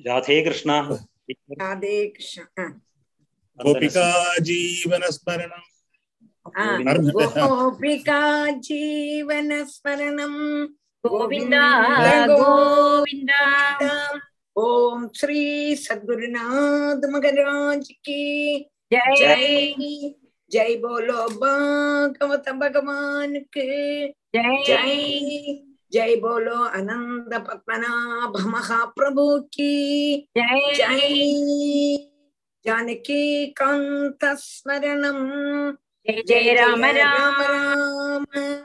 രാധേ കൃഷ്ണ രാധേ കൃഷ്ണ ആ. गोपिका जीवनस्मरणं ആ. ഗോപികാ ജീവനസ്മരണം ഗോവിന്ദ ഗോവിന്ദ ഗോവിന്ദ ഓം ശ്രീ സദ്ഗുരുനാഥ് മകരാജ് की ജയ് जय जय बोलो भागवत भगवान के ജയ് जय जय बोलो अनंत पद्मनाभ महाप्रभु की ജയ് जय जानकी कांत स्मरणम ജയ ജയ രാമ രാമ राम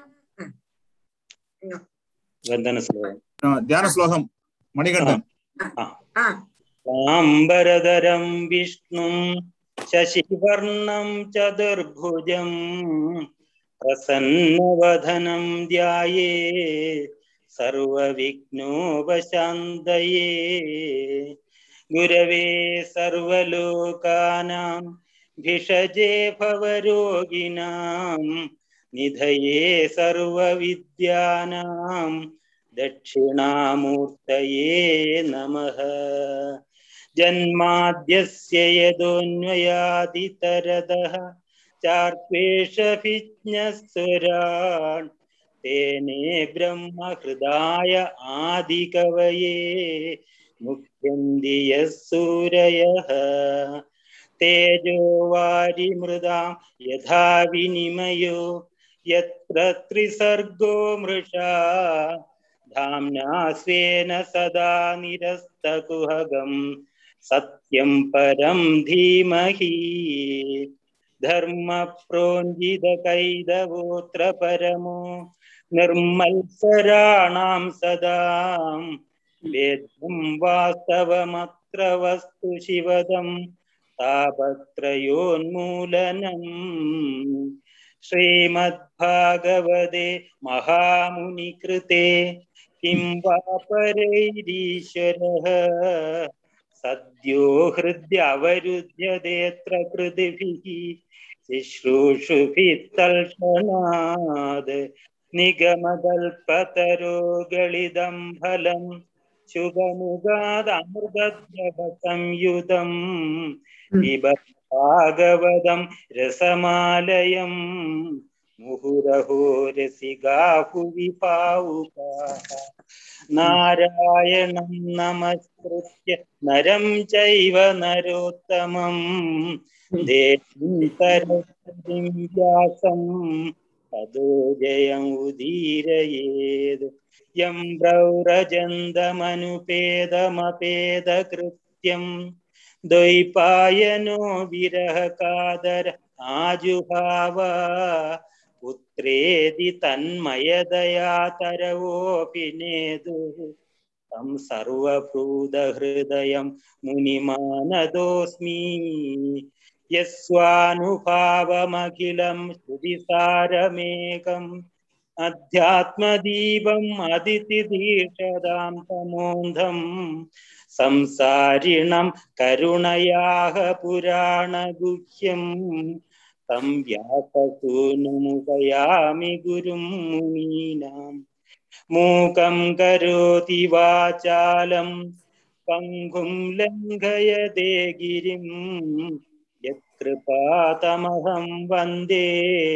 വന്ദന ശ്ലോകം ध्यानश्लोकं मणिकण्ठन् आ സാംബരധരം വിഷ്ണും ശശിവർണം ചതുർഭുജം പ്രസന്നവദനം ധ്യായേ സർവവിഘ്നോപശാന്തയേ ഗുരവേ സർവലോകാനാം ഭിഷജേ ഭവരോഗിണാം നിധയേ സർവവിദ്യാനാം ദക്ഷിണാമൂർത്തയേ നമഃ ജന്മാദ്യസ്യ യദോന്വയാദിതരതഃ ചാർപ്പേഷഭിജ്ഞസ്വരാൺ തേനേ ബ്രഹ്മഹൃദായ ആദികവയേ മുഖ്യന്തി യസ്സൂരയഃ തേജോ വാരിമൃതാം യഥാ വിനിമയോ യത്ര ത്രിസർഗോ മൃഷാ धाम्ना स्वेन सदा निरस्तकुहगं सत्यं परं धीमहि धर्मप्रोञ्जितकैदवोऽत्र परमो निर्मत्सराणां सदा वेद्यं वास्तवमत्र वस्तु शिवदं तापत्रयोन्मूलनम् श्रीमद्भागवते महामुनिकृते किं वा परैरीश्वरः सद्यो हृद्यवरुध्यतेऽत्र कृतिभिः शुश्रूषुभिः तल्क्षणाद् निगमकल्पतरो गलिदं फलं शुभमुगादमृतद्रवसंयुतम् पिबत भागवतं रसमालयम् मुहुरहो रसिगाहुवि पावुकाः नारायणं नमस्कृत्य नरं चैव नरोत्तमं देवीं सरस्वतीं व्यासं तदो जयमुदीरयेद् यं प्रौरजन्दमनुपेदमपेदकृत्यम् द्वैपायनो विरहकादर आजुहाव पुत्रेदि तन्मयदया तरवोऽपि नेदुः तं सर्वभूतहृदयं मुनिमानदोऽस्मि यस्वानुभावमखिलं श्रुतिसारमेकम् अध्यात्मदीपम् अदितिदीक्षदां तमोन्धम् संसारिणं करुणयाः पुराणगुह्यम् तं व्याससूनुमुपयामि गुरुं मुनीनाम् मूकं करोति वाचालं पङ्गुं लङ्घयते गिरिं यत्कृपातमहं वन्दे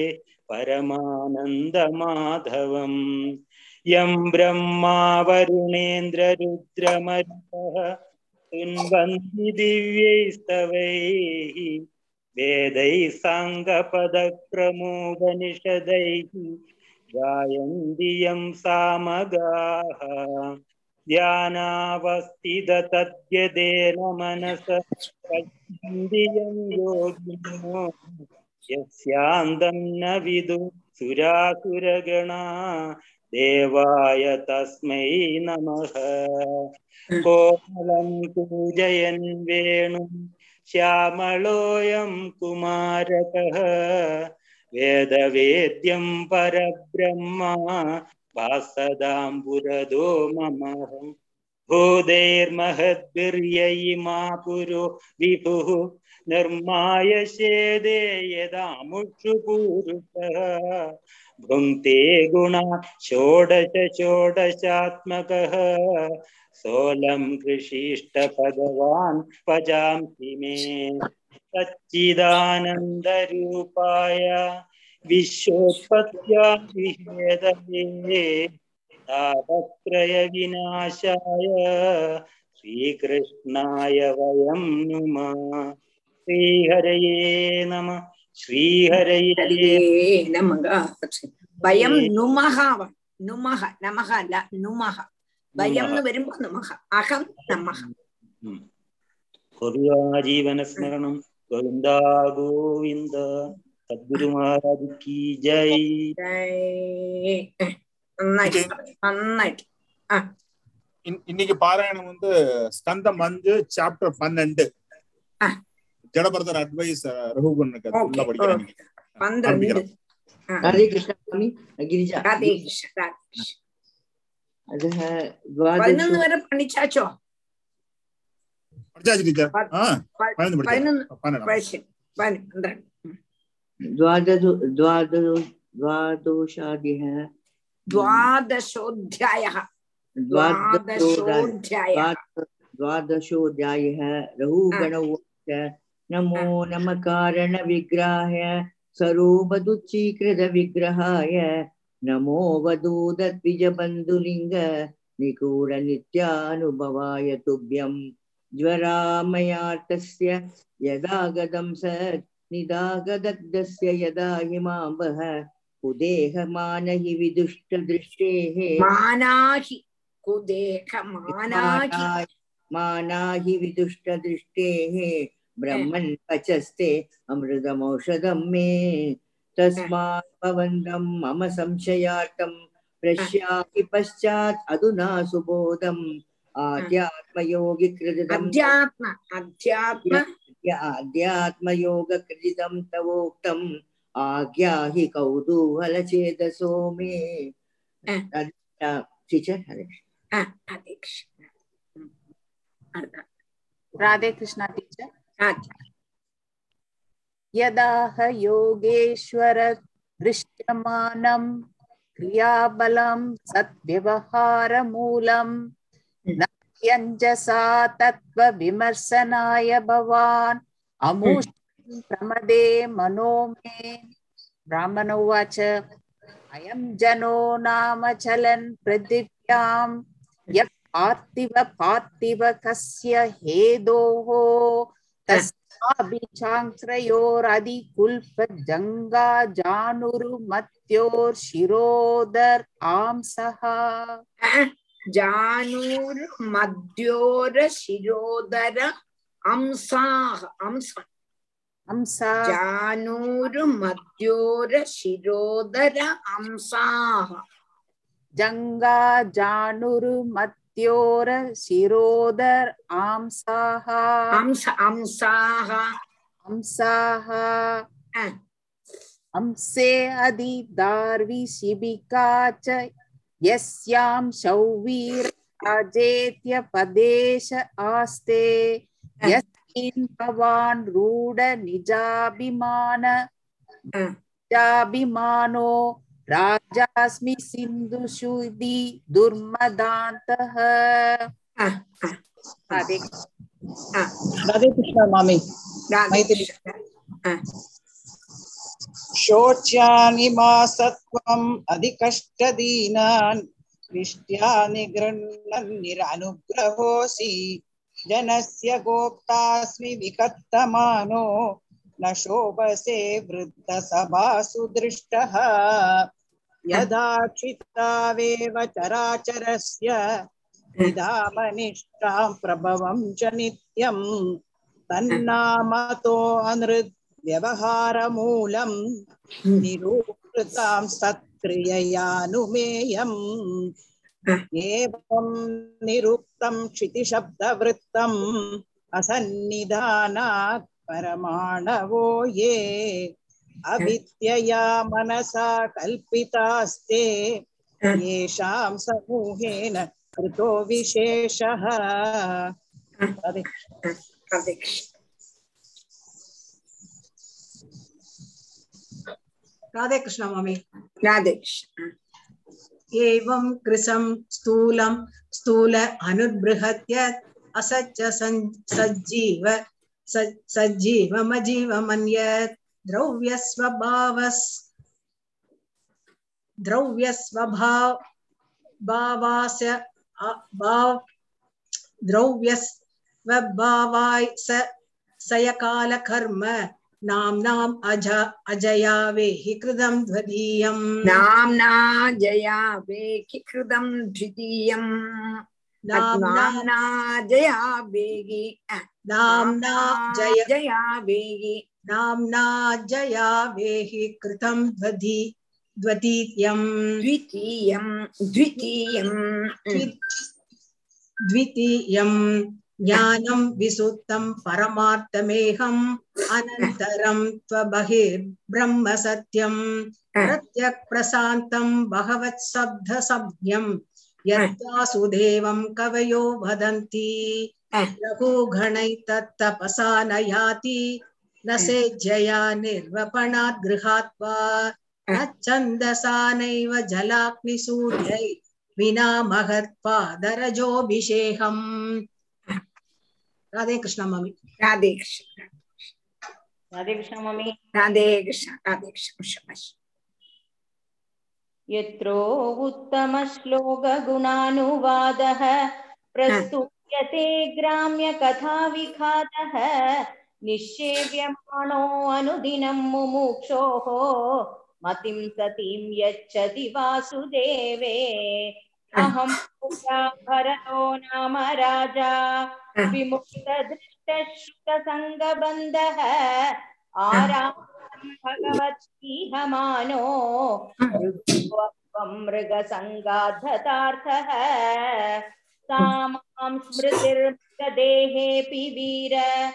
परमानन्दमाधवम् यं ब्रह्मा वरुणेन्द्ररुद्रमरुतः शृण्वन्ति दिव्यैस्तवैः वेदैः साङ्गपदक्रमोपनिषदैः गायन्ति यं सामगाः ध्यानावस्थिततद्यदेन मनस पश्यन्ति यं योगिनो यस्यान्तं न विदु सुरासुरगणा देवाय तस्मै नमः कोमलं पूजयन् वेणुं श्यामलोऽयं कुमारकः वेदवेद्यं परब्रह्म भासदां पुरदो मम भूदैर्महद्भिर्ययि मा पुरो विभुः निर्मायशेदे यदामुषु पूरुषः भुङ्क्ते गुणा षोडश षोडशात्मकः सोलं कृषिष्टभगवान् भजांसि मे सच्चिदानन्दरूपाय विश्वोत्पत्त्यादिहेदये तापत्रयविनाशाय श्रीकृष्णाय वयं नुमः श्रीहरये नमः श्रीहरये ഹരിയേ നമഃ വയം നുമഹ വ- നുമഹ നമഹ അല്ല നുമഹ വയം എന്ന് വരുമ്പോ നുമഹ അഹം നമഹ जीवनस्मरणं गोविन्दा गोविन्द सद्गुरु महाराज की जय ജയ്. നന്നായിട്ട് പറഞ്ഞു. നന്നായിട്ട് இன்- இன்னைக்கு பாராயணம் வந்து ஸ்கந்தம் அஞ்சு சாப்டர் பன்னெண்டு ஆ. ஜடபரதர் அட்வைஸ் ரகுகுனுக்கு Okay, ஃபுல்லா படிக்கிறேன் இன்னைக்கு. പന്ത്രണ്ട് ആരംഭിക്കണം. ആ. राधे कृष्ण स्वामी गिरिजा രാധേ കൃഷ്ണ രാധേ കൃഷ്ണ. अतः പതിനൊന്ന് द्वादश വരെ പഠിച്ചാച്ചോ படிச்சாச்சு டீச்சர் ப- ஆ പ- பன்னெண்டு படிச்சேன் പതിനൊന്ന് பன்னெண்டு പഠിച്ചു പന്ത്രണ്ട് द्वादश द्वादश द्वादशादिः ദ്വാദശോധ്യായ द्वादशोऽध्यायः ദ്വാദശോധ്യായ द्वादशोऽध्यायः रघुगण उवाच नमो नम कारणविग्रहाय सरोवदुच्चीकृतविग्रहाय नमो वदूदद्विजबन्धुलिङ्ग निगूढनित्यानुभवाय तुभ्यं ज्वरामयार्तस्य यदा गदं सत् निदागदग्धस्य यदा हिमाम्बः उदेहमानहि विदुष्टदृष्टेः മാനാഹി കുദേഹ മാനാഹി मानाहि विदुष्टदृष्टेः ब्रह्मन् पचस्ते अमृतमौषधं मे तस्मात् भवन्तं मम संशयार्थं प्रश्याहि पश्चात् अधुना सुबोधम् आध्यात्मयोगिकृतं അധ്യാത്മ അധ്യാത്മ अध्यात्मयोगकृतं तवोक्तम् आज्ञाहि कौतूहलचेतसो मे Uh. टीचर हरे ആ, രാധേ കൃഷ്ണ ഉം. അടുത്ത. राधे कृष्णा टीचर ആ, यदाह योगेश्वर दृश्यमानं क्रियाबलं सद्व्यवहारमूलं न यञ्जसा तत्त्वविमर्शनाय भवान् अमूष्टं प्रमदे मनो मे ब्राह्मण उवाच अयं जनो नाम चलन् पृथिव्यां यः पार्थिव पार्थिव कस्य हेदोः तस्याभिचाङ्क्रयोरधिकुल्पजङ्गा जानुरुमत्योर्शिरोदर् आंसः ആ, ജാനൂര് മധ്യോര ശിരോദര അംസാഹ അംസ अंसा ജാനൂര് മധ്യോര ശിരോദര അംസാഹ जङ्गा जानुरुमत्योर शिरोदर् आंसाः അംസ അംസാഹ अंसाः ആ, अंसे अधिदार्वि शिबिका च यस्यां शौवीरराजेत्य पदेश आस्ते यस्मिन् भवान् रूढ निजाभिमान ആ. निजाभिमानो राजास्मि सिन्धुषुदि दुर्मदान्तः ആ, ആ, राधे ആ. राधे कृष्ण मामी രാധേ മൈഥിലി. കൃഷ്ണ ആ, शोच्यानि मा सत्त्वम् अधिकष्टदीनान् दृष्ट्यानि गृह्णन्निरनुग्रहोऽसि जनस्य गोप्तास्मि विकत्तमानो न शोभसे वृद्धसभासु दृष्टः यदा क्षितावेव चराचरस्य निधामनिष्ठां प्रभवं च नित्यम् तन्नामतो अनृत् व्यवहारमूलम् निरूपृतां सत्क्रिययानुमेयम् एवं निरुक्तं क्षितिशब्दवृत्तम् असन्निधानात् परमाणवो ये अविद्यया मनसा कल्पितास्ते येषां समूहेन कृतो विशेषः രാധേ കൃഷ്ണ राधे कृष्ण मम्मी राधे एवं कृशं स्थूलं स्थूल अनुबृहत्य असच्च सन्- सज्जीव स- सज्जीवमजीवमन्यत् द्रव्यस्वभावस् द्रव्यस्वभाव भावास्य अ- भाव द्रव्यस्वभावाय स सयकालकर्म नाम्नाम् अज अजयावेहि कृतं द्वदीयम् नाम्ना जया वेगि कृतं द्वितीयम् नाम्ना नाम्ना जया वेगि अ, नाम्ना जय जया वेगि नाम्ना जयावेहि कृतं द्वदि द्वितीयम् द्वितीयं द्वितीयं द्वि- द्वितीयं ज्ञानं विसुप्तं परमार्थमेहम् अनन्तरं त्वबहिर्ब्रह्म सत्यं प्रत्यक् प्रशान्तं भगवत्शब्दसंज्ञं यद्वासुदेवं कवयो वदन्ति रघुगणैतत्तपसा न याति न सेज्जया निर्वपणात् गृहात् वा न छन्दसा नैव जलाग्निसूर्यै विना महत्पादरजोऽभिषेकम् राधे कृष्ण मम्मी राधे कृष्ण राधे कृष्ण मम्मी राधे कृष्ण राधे कृष्ण शबाश यत्रो उत्तमश्लोकगुणानुवादः प्रस्तुयते ग्राम्यकथाविघातः निःशेव्यमाणो अनुदिनं मुमुक्षोः मतिं सतीं यच्छति वासुदेवे अहं पुरा भरतो नाम राजा विमुक्तदृष्टश्रुतसङ्गबन्धः आरामं भगवद्गीहमानो ऋत्वं मृगसङ्गाधतार्थः सा मां स्मृतिर्मृगदेहेऽपि वीर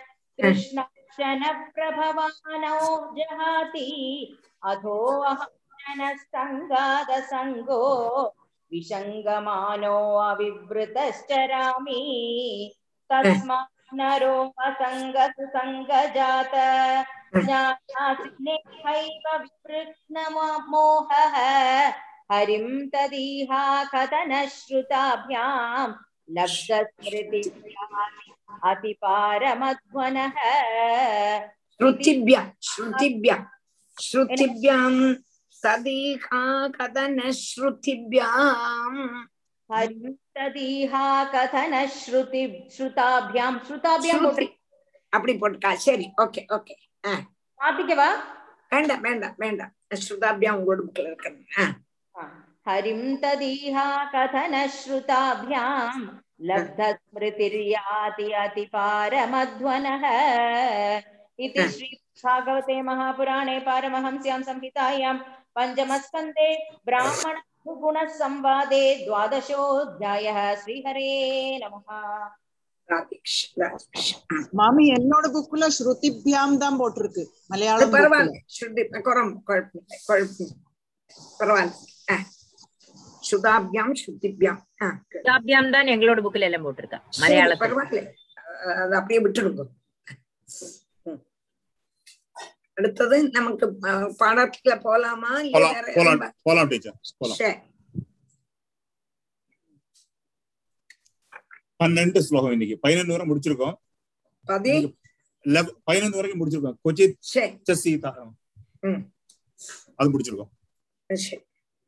कृष्णाक्षनप्रभवानौ जहाति अधो अहं जनसङ्गादसङ्गो विषङ्गमानो अविवृतश्चरामि तस्मात् नरो असङ्गसुसङ्गजात ज्ञानासिनेहैव विवृत्नमोहः हरिं तदीहा कथनश्रुताभ्यां लब्धस्मृतिभ्याम् अतिपारमध्वनः श्रुतिभ्य श्रुतिभ्य श्रुतिभ्यां सदीहा कथन श्रुतिभ्याम् हरिं तदीहा कथनश्रुति श्रुताभ्यां श्रुताभ्यां ஸ்ருதி அப்படி போட்டுக்கா சரி ஓகே ஓகே ஆ மாத்திக்கவா வேண்டாம் வேண்டாம் வேண்டாம் ஸ்ருதாபியாம் உங்களோட புக்கில் இருக்கணும் ஆ हरिं तदीहा कथनश्रुताभ्यां लब्धस्मृतिर्याति अतिपारमध्वनः इति हाँ। श्रीभागवते महापुराणे पारमहंस्यां संहितायां पञ्चमस्कन्धे ब्राह्मणगुणसंवादे द्वादशोऽध्यायः श्रीहरे नमः ராதேஷ் ராதேஷ் ஆ. மாமி என்னோட புக்ல ஸ்ருதிபியாம் தான் போட்டிருக்கு அது மலையாளம் bookல. பரவாயில்ல ஸ்ருதி குறம் குழப்பம் குழப்பம் பரவாயில்ல ஆ சுதாபியாம் ஸ்ருதிபியாம் ஆ தாபியாம் தான் எங்களோட புக்ல எல்லாம் போட்டிருக்கா சரி, மலையாளத்துல பரவாயில்ல அஹ் அது அப்படியே விட்டுடுங்க ம். அடுத்தது நமக்கு அஹ், பாடத்துல போலாமா இல்ல போலாம் வேற போலாம் எதுவும் போலாம் டீச்சர் போலாம் சரி பன்னெண்டு ஸ்லோகம் இன்னைக்கு பதினொன்று வரை முடிச்சிருக்கோம் பதி லெவ- பதினொன்று வரைக்கும் முடிச்சிருக்கோம் கொச்சித் சரி ச சீதா ம். அது முடிச்சிருக்கோம் சரி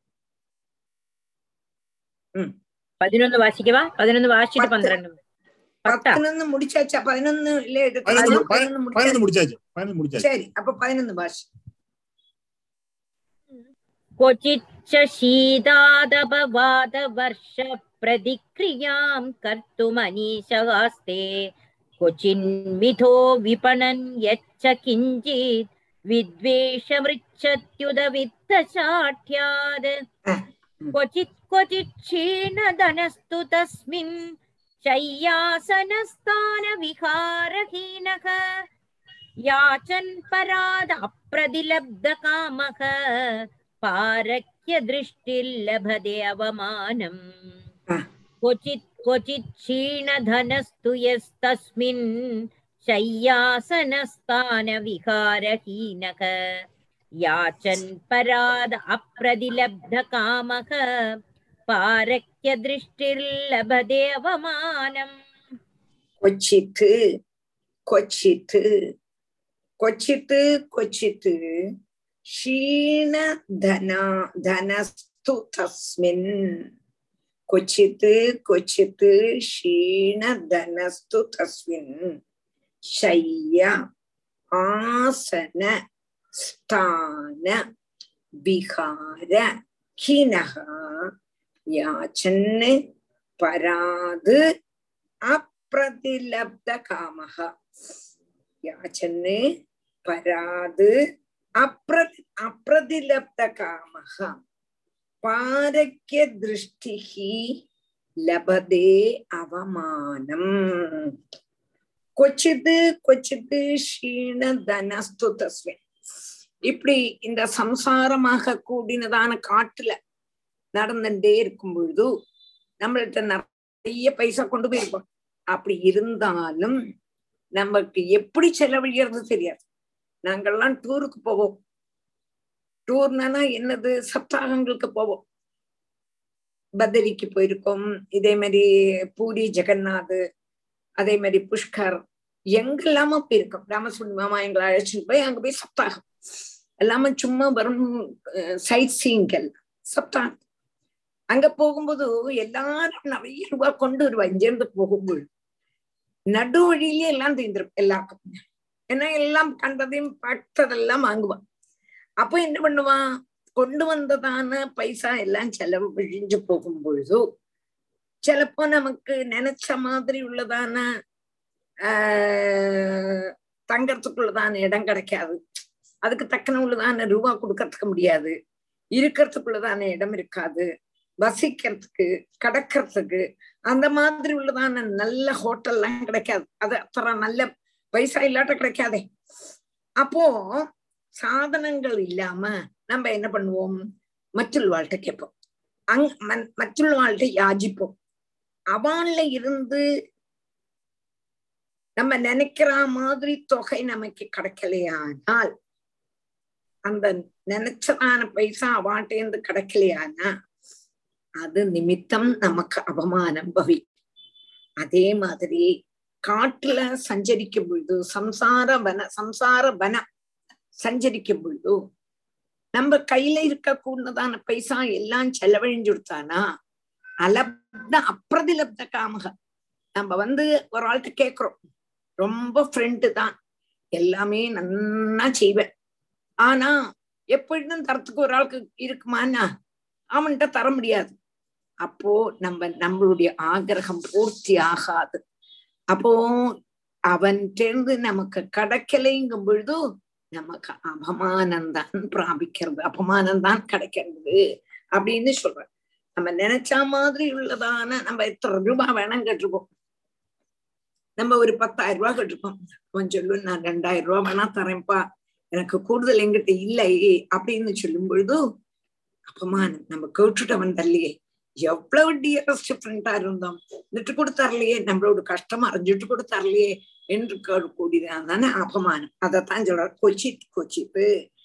பதினொന്ന് വാശിക്കവാ പതിനൊന്ന് വാശിട്ട് പത്ത്. പന്ത്രണ്ട് പത്താ பத்தினொன்னு முடிச்சாச்சா பதினொன்னு இல்ல எடுக்கணும் பதினொன்னு பதினொன்னு பதினொன்னு முடிச்சாச்சு. முடிச்சாச்சு பதினொன்று முடிச்சாச்சு சரி அப்ப பதினொன்னு பாஷ் क्वचिच्च शीतादपवादवर्ष प्रतिक्रियां कर्तुमनीशगास्ते क्वचिन्मिथो विपणन् यच्च किञ्चित् विद्वेषमृच्छत्युदवित्तचाठ्यात् क्वचित् क्वचित् क्षीणधनस्तु तस्मिन् शय्यासनस्थानविहारहीनः याचन् पराद अप्रतिलब्धकामः पारक्य दृष्टिर्लभते अवमानम् क्वचित् क्वचित् क्षीणधनस्तु यस्तस्मिन् शय्यासनस्थानविहारहीनः याचन् पराद अप्रतिलब्धकामः पारक्य दृष्टिर्लभते अवमानम् क्वचित् क्वचित् क्वचित् क्वचित् क्षीणधना धनस्तु तस्मिन् क्वचित् क्वचित् क्षीणधनस्तु तस्मिन् शय्या आसन स्थान विहार खिनः याचन् पराद् अप्रतिलब्धकामः याचन् पराद् अप्रति अप्रतिलब्धकामः पारक्यदृष्टिः लभते अवमानम् क्वचित् क्वचित् क्षीणधनस्तु तस्मिन् இப்படி இந்த சம்சாரமாக கூடினதான காட்டுல நடந்துட்டே இருக்கும் பொழுது நம்மள்ட்ட நிறைய பைசா கொண்டு போயிருப்போம் அப்படி இருந்தாலும் நமக்கு எப்படி செலவழிகிறது தெரியாது நாங்கள்லாம் டூருக்கு போவோம் டூர்னா என்னது சப்தாகங்களுக்கு போவோம் பதரிக்கு போயிருக்கோம் இதே மாதிரி பூரி ஜெகநாத் அதே மாதிரி புஷ்கர் எங்கெல்லாமோ போயிருக்கோம் ராமசுவாமி மாமா எங்களை அழைச்சிட்டு போய் அங்க போய் சப்தாகம் எல்லாமே சும்மா வரும் சைட் சீங்கள் சப்தாகம் அங்க போகும்போது எல்லாரும் நிறைய ரூபாய் கொண்டு வருவா இங்கிருந்து போகும்போது நடு வழியிலே எல்லாம் தீர்ந்துரும் எல்லாருக்கும் ஏன்னா எல்லாம் கண்டதையும் பார்த்ததெல்லாம் வாங்குவான் அப்ப என்ன பண்ணுவான் கொண்டு வந்ததான பைசா எல்லாம் செலவு விழிஞ்சு போகும் பொழுது சிலப்போ நமக்கு நினைச்ச மாதிரி உள்ளதான ஆஹ் தங்கறதுக்குள்ளதான இடம் கிடைக்காது அதுக்கு தக்கன உள்ளதான ரூபா கொடுக்கறதுக்கு முடியாது இருக்கிறதுக்குள்ளதான இடம் இருக்காது வசிக்கிறதுக்கு கடக்கிறதுக்கு அந்த மாதிரி உள்ளதான நல்ல ஹோட்டல்லாம் கிடைக்காது அது அத்தனை நல்ல பைசா இல்லாட்ட கிடைக்காதே அப்போ சாதனங்கள் இல்லாம நம்ம என்ன பண்ணுவோம் மറ്റുள்ளவாழ்கிட்ட கேட்போம் அங் மറ്റുள்ளவாழ்கிட்ட யாஜிப்போம் அவன்ல இருந்து நம்ம நினைக்கிற மாதிரி தொகை நமக்கு கிடைக்கலையானால் அந்த நினைச்சதான பைசா அவாட்டேந்து கிடைக்கலையானா அது நிமித்தம் நமக்கு அவமானம் பவி அதே மாதிரி காட்டுல சஞ்சரிக்கும் பொழுது சம்சார வன சம்சார வனம் சஞ்சரிக்கும் பொழுது நம்ம கையில இருக்க கூடதான பைசா எல்லாம் செலவழிஞ்சுடுத்தானா அலப்த அப்பிரதிலப்த காமக நம்ம வந்து ஒரு ஆள்கிட்ட கேக்குறோம் ரொம்ப ஃப்ரெண்டு தான் எல்லாமே நன்னா செய்வேன் ஆனா எப்படின்னு தரத்துக்கு ஒரு ஆளுக்கு இருக்குமானா அவன்கிட்ட தர முடியாது அப்போ நம்ம நம்மளுடைய ஆகிரகம் பூர்த்தி ஆகாது அப்போ அவன்கிட்ட நமக்கு கிடைக்கலைங்கும் பொழுது நமக்கு அபமானம் தான் பிராபிக்கிறது அபமானம் தான் கிடைக்கிறது அப்படின்னு சொல்றேன் நம்ம நினைச்ச மாதிரி உள்ளதான நம்ம எத்தனை ரூபாய் வேணாம் கேட்டிருப்போம் நம்ம ஒரு பத்தாயிரம் ரூபாய் கேட்டிருப்போம் அவன் சொல்லு நான் ரெண்டாயிரம் ரூபாய் வேணா தரேன்ப்பா எனக்கு கூடுதல் எங்கிட்ட இல்லை அப்படின்னு சொல்லும் பொழுது அபமானம் நம்ம கேட்டுட்டவன் தரலையே எவ்வளவு டியரஸ்ட் ஃப்ரெண்டா இருந்தோம் விட்டு கொடுத்தரலையே நம்மளோட கஷ்டம் அறிஞ்சிட்டு கொடுத்தரலையே என்று கூடியதான் தானே அபமானம் அதைத்தான் சொல்ற கொச்சித் கொச்சித்து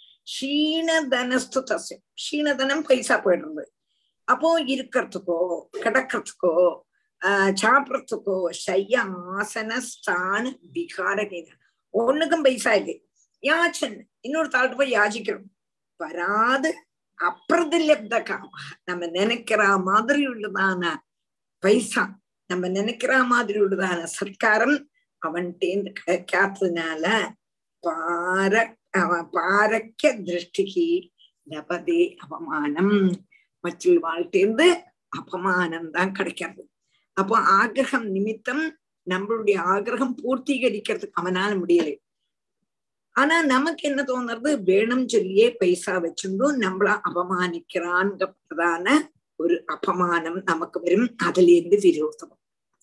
க்ஷீணதனஸ்து தசம் க்ஷீணதனம் பைசா போயிடுறது அப்போ இருக்கிறதுக்கோ கிடக்கிறதுக்கோ ஆஹ் சாப்பிடறதுக்கோ சைய ஆசன ஸ்தான விகாரகீன ஒண்ணுக்கும் பைசா இல்லை யாச்சன் இன்னொரு தாழ்த்து போய் யாச்சிக்கிறோம் வராது அப்பிரதிலப்த காம நம்ம நினைக்கிற மாதிரி உள்ளதான பைசா நம்ம நினைக்கிற மாதிரி உள்ளதான சர்க்காரம் அவன்கிட்டேந்து கிடைக்காததுனால பார பாரக்க திருஷ்டிகி லபதே அவமானம் மற்றவாழ்கிட்டேந்து அபமானம் தான் கிடைக்கிறது அப்போ ஆகிரகம் நிமித்தம் நம்மளுடைய ஆகிரகம் பூர்த்தீகரிக்கிறதுக்கு அவனால முடியலை ஆனா நமக்கு என்ன தோணுறது வேணும் சொல்லியே பைசா வச்சுண்டும் நம்மள அபமானிக்கிறான்ங்கிறதான ஒரு அபமானம் நமக்கு வரும் அதுல இருந்து விரோதம்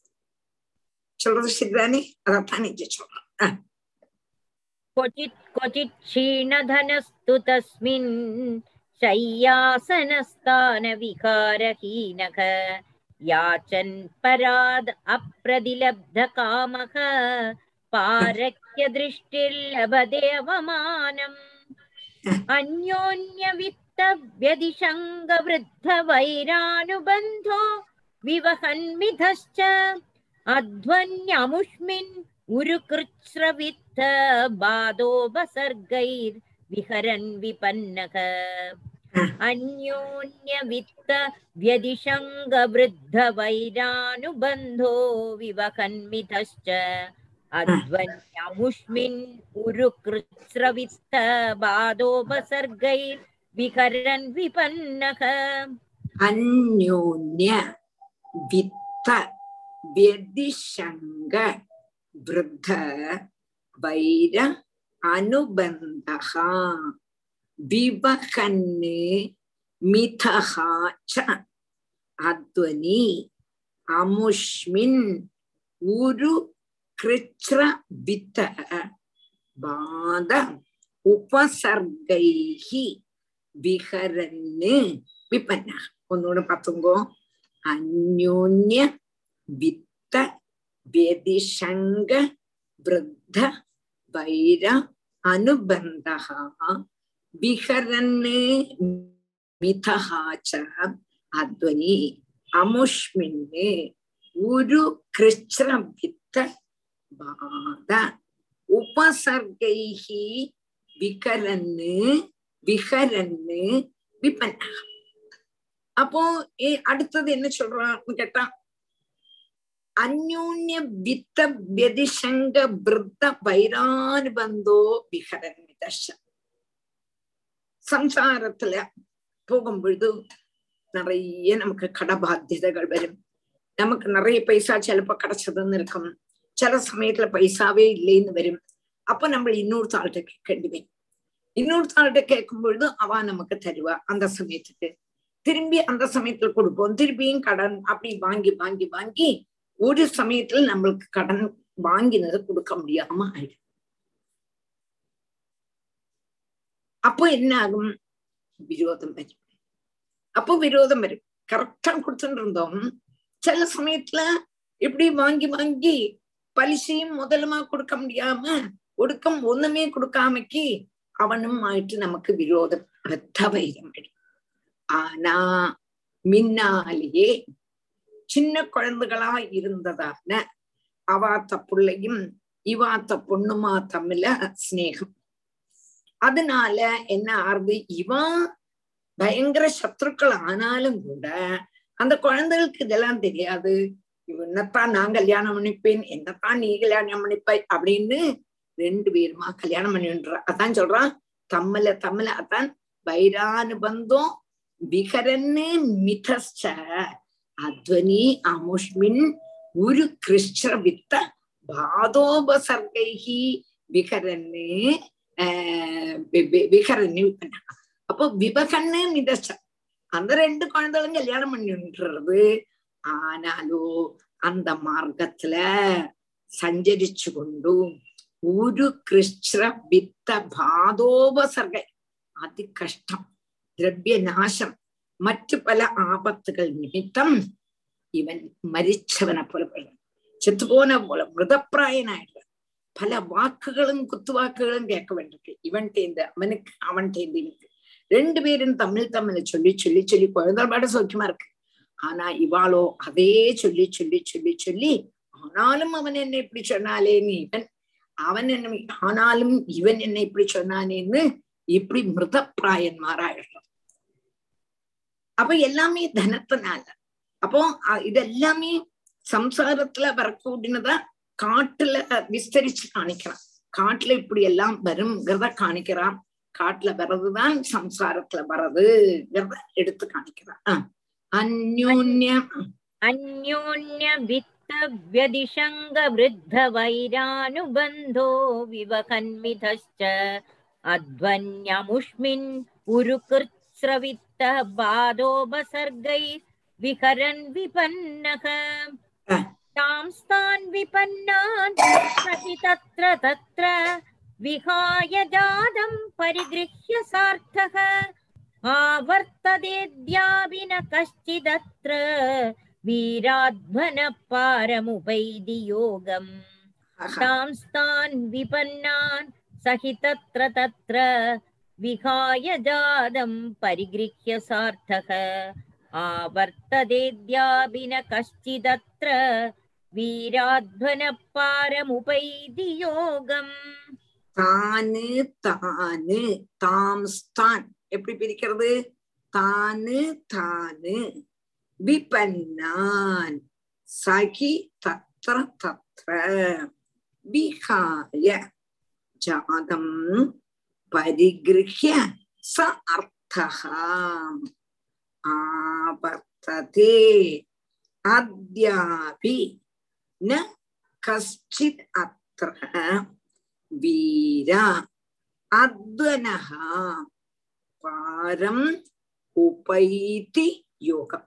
சொல்றது சரிதானே அதைத்தான் நீங்க சொல்றேன் क्वचित् क्वचित् क्षीणधनस्तु तस्मिन् शय्यासनस्थानविकारहीनः याचन् पराद् अप्रतिलब्धकामः पारक्य दृष्टिर्लभते अवमानम् अन्योन्यवित्तव्यदिशङ्गवृद्धवैरानुबन्धो विवहन्मिधश्च अध्वन्यमुष्मिन् उरुकृत्स्रवित्त बाधोपसर्गैर्विहरन् विपन्नक अन्योन्यवित्त व्यदिशङ्गवृद्धवैरानुबन्धो विवहन्मिधश्च अध्वन्यमुष्मिन् उरुकृत्स्रवित्त बाधोपसर्गैर्विहरन् विपन्नः अन्योन्य वित्त व्यदिशङ्ग वृद्ध वैर अनुबन्धः विवहन् मिथः च अध्वनि अमुष्मिन् उरु कृच्र वित्त बाध उपसर्गैः विहरन् विपन्नः ഒന്നുകൂടെ പത്തുങ്കോ അന്യോന്യ വിത്ത വ്യതിശങ്ക വൃദ്ധ വൈര അനുബന്ധ വിഹരന് മിഥഃ ച അധ്വനി അമുഷ്മിന് ഒരു കൃച്ഛ്രവിത്ത ബാധ ഉപസർഗൈः വികരന് വിഹരന് വിപന്ന அப்போ ஏ- அடுத்தது என்ன சொல்றான்னு கேட்டா அந்யோன்ய வித்த വ്യതിശങ്ക വൃദ്ധ വൈരാനുബന്ധോ വിഹരൻ ദശ സംസാരത്തില് പോകുമ്പொழுது நிறைய நமக்கு கடபாத்தியதைகள் வரும் நமக்கு நிறைய பைசா சிலப்ப கிடைச்சதுன்னு இருக்கும் சில சமயத்துல பைசாவே இல்லைன்னு வரும் அப்ப நம்ம இன்னொருத்தாள்கிட்ட கேட்கண்டுவேன் இன்னொருத்தாள்கிட்ட கேட்கும் பொழுது அவ நமக்கு தருவா அந்த சமயத்துக்கு திரும்பி அந்த சமயத்துல கொடுப்போம் திரும்பியும் கடன் அப்படி வாங்கி வாங்கி வாங்கி ஒரு சமயத்துல நம்மளுக்கு கடன் வாங்கினதை கொடுக்க முடியாம ஆயிடும் அப்போ என்ன ஆகும் விரோதம் வரும் அப்போ விரோதம் வரும் கரெக்டா கொடுத்துட்டு இருந்தோம் சில சமயத்துல இப்படி வாங்கி வாங்கி பலிசையும் முதலுமா கொடுக்க முடியாம ஒடுக்கம் ஒண்ணுமே கொடுக்காமக்கு அவனும் ஆயிட்டு நமக்கு விரோதம் ரத்த வைரம் வரும் ஆனா மின்னாலேயே சின்ன குழந்தைகளா இருந்ததான அவாத்த புள்ளையும் இவாத்த பொண்ணுமா தமிழ சிநேகம் அதனால என்ன ஆறுது இவா பயங்கர சத்ருக்கள் ஆனாலும் கூட அந்த குழந்தைகளுக்கு இதெல்லாம் தெரியாது என்னத்தான் நான் கல்யாணம் பண்ணிப்பேன் என்னத்தான் நீ கல்யாணம் பண்ணிப்பாய் அப்படின்னு ரெண்டு பேருமா கல்யாணம் பண்ணின்ற அதான் சொல்றான் தம்மல தம்மல அதான் வைரானுபந்தம் விகரன்னு மிதஸ்ச அத்வனி அமுஷ்மின் ஒரு கிருஷ்ண வித்த பாதோபசர்கைகி விகரன்னு ஆஹ் வி- வி- விகரன்னு பண்ணாங்க அப்போ விபகன்னு மிதச்ச அந்த ரெண்டு குழந்தைகளும் கல்யாணம் பண்ணின்றது ஆனாலோ அந்த மார்க்கத்துல சஞ்சரிச்சு கொண்டு ഒരു കൃഷ്ണ വിത്ത ബാധോപസർഗ അതികഷ്ടം ദ്രവ്യനാശം മറ്റു പല ആപത്തുകൾ നിമിത്തം ഇവൻ മരിച്ചവനെ പോലെ പെടും ചെത്തുപോന പോലെ മൃതപ്രായനായിട്ട് പല വാക്കുകളും കുത്തുവാക്കുകളും കേட்க வேண்டியிருக்கு இவன்டேந்து அவனுக்கு அவன்டேந்து இவனுக்கு ரெண்டு பேரும் தமிழ் தமிழ் சொல்லி சொல்லி சொல்லி குழந்தைபாட சௌக்கியமா இருக்கு ஆனா இவாளோ அதே சொல்லி சொல்லி சொல்லி சொல்லி ஆனாலும் அவன் என்ன இப்படி சொன்னாலேன்னு இவன் அவன் என்ன ஆனாலும் இவன் என்ன இப்படி சொன்னானேன்னு இப்படி மிருதப்பிராயன்மாராயிடும் அப்ப எல்லாமே தனத்தினால அப்போ அ- இதெல்லாமே சம்சாரத்துல வரக்கூடியதா காட்டுல விஸ்தரிச்சு காணிக்கிறான் காட்டுல இப்படி எல்லாம் வருங்கிறத காணிக்கிறான் காட்டுல வர்றதுதான் சம்சாரத்துல வர்றதுங்கிறத எடுத்து காணிக்கிறான் ஆஹ் அந்யோன்யம் अन्योन्यवित्तव्यदिशङ्गवृद्धवैरानुबन्धो विवहन्मिधश्च अध्वन्यमुष्मिन् उरुकृत्स्रवित्तः बाधोपसर्गैर्विहरन् विपन्नः Ah. तांस्तान् विपन्नान् प्रति तत्र तत्र विहाय जातं परिगृह्य सार्थः आवर्ततेद्यापि न कश्चिदत्र वीराध्वनः पारमुपैदि योगम् तांस्तान् विपन्नान् स हि तत्र तत्र विहाय जातं परिगृह्य सार्थः आवर्तदेद्यापि न कश्चिदत्र वीराध्वनः पारमुपैति योगम् தானு தானு தாம் ஸ்தான் எப்படி பிரிக்கிறது தானு தானு விபன்னான் சகி தத்ர தத்ர விகாய ஜாதம் பரிகிருஹ்ய ச அர்த்தः ஆவர்த்ததே அத்யாபி ந கஷ்டித் அத்ர வீர அத்வனः பாரம் உபைதி யோகம்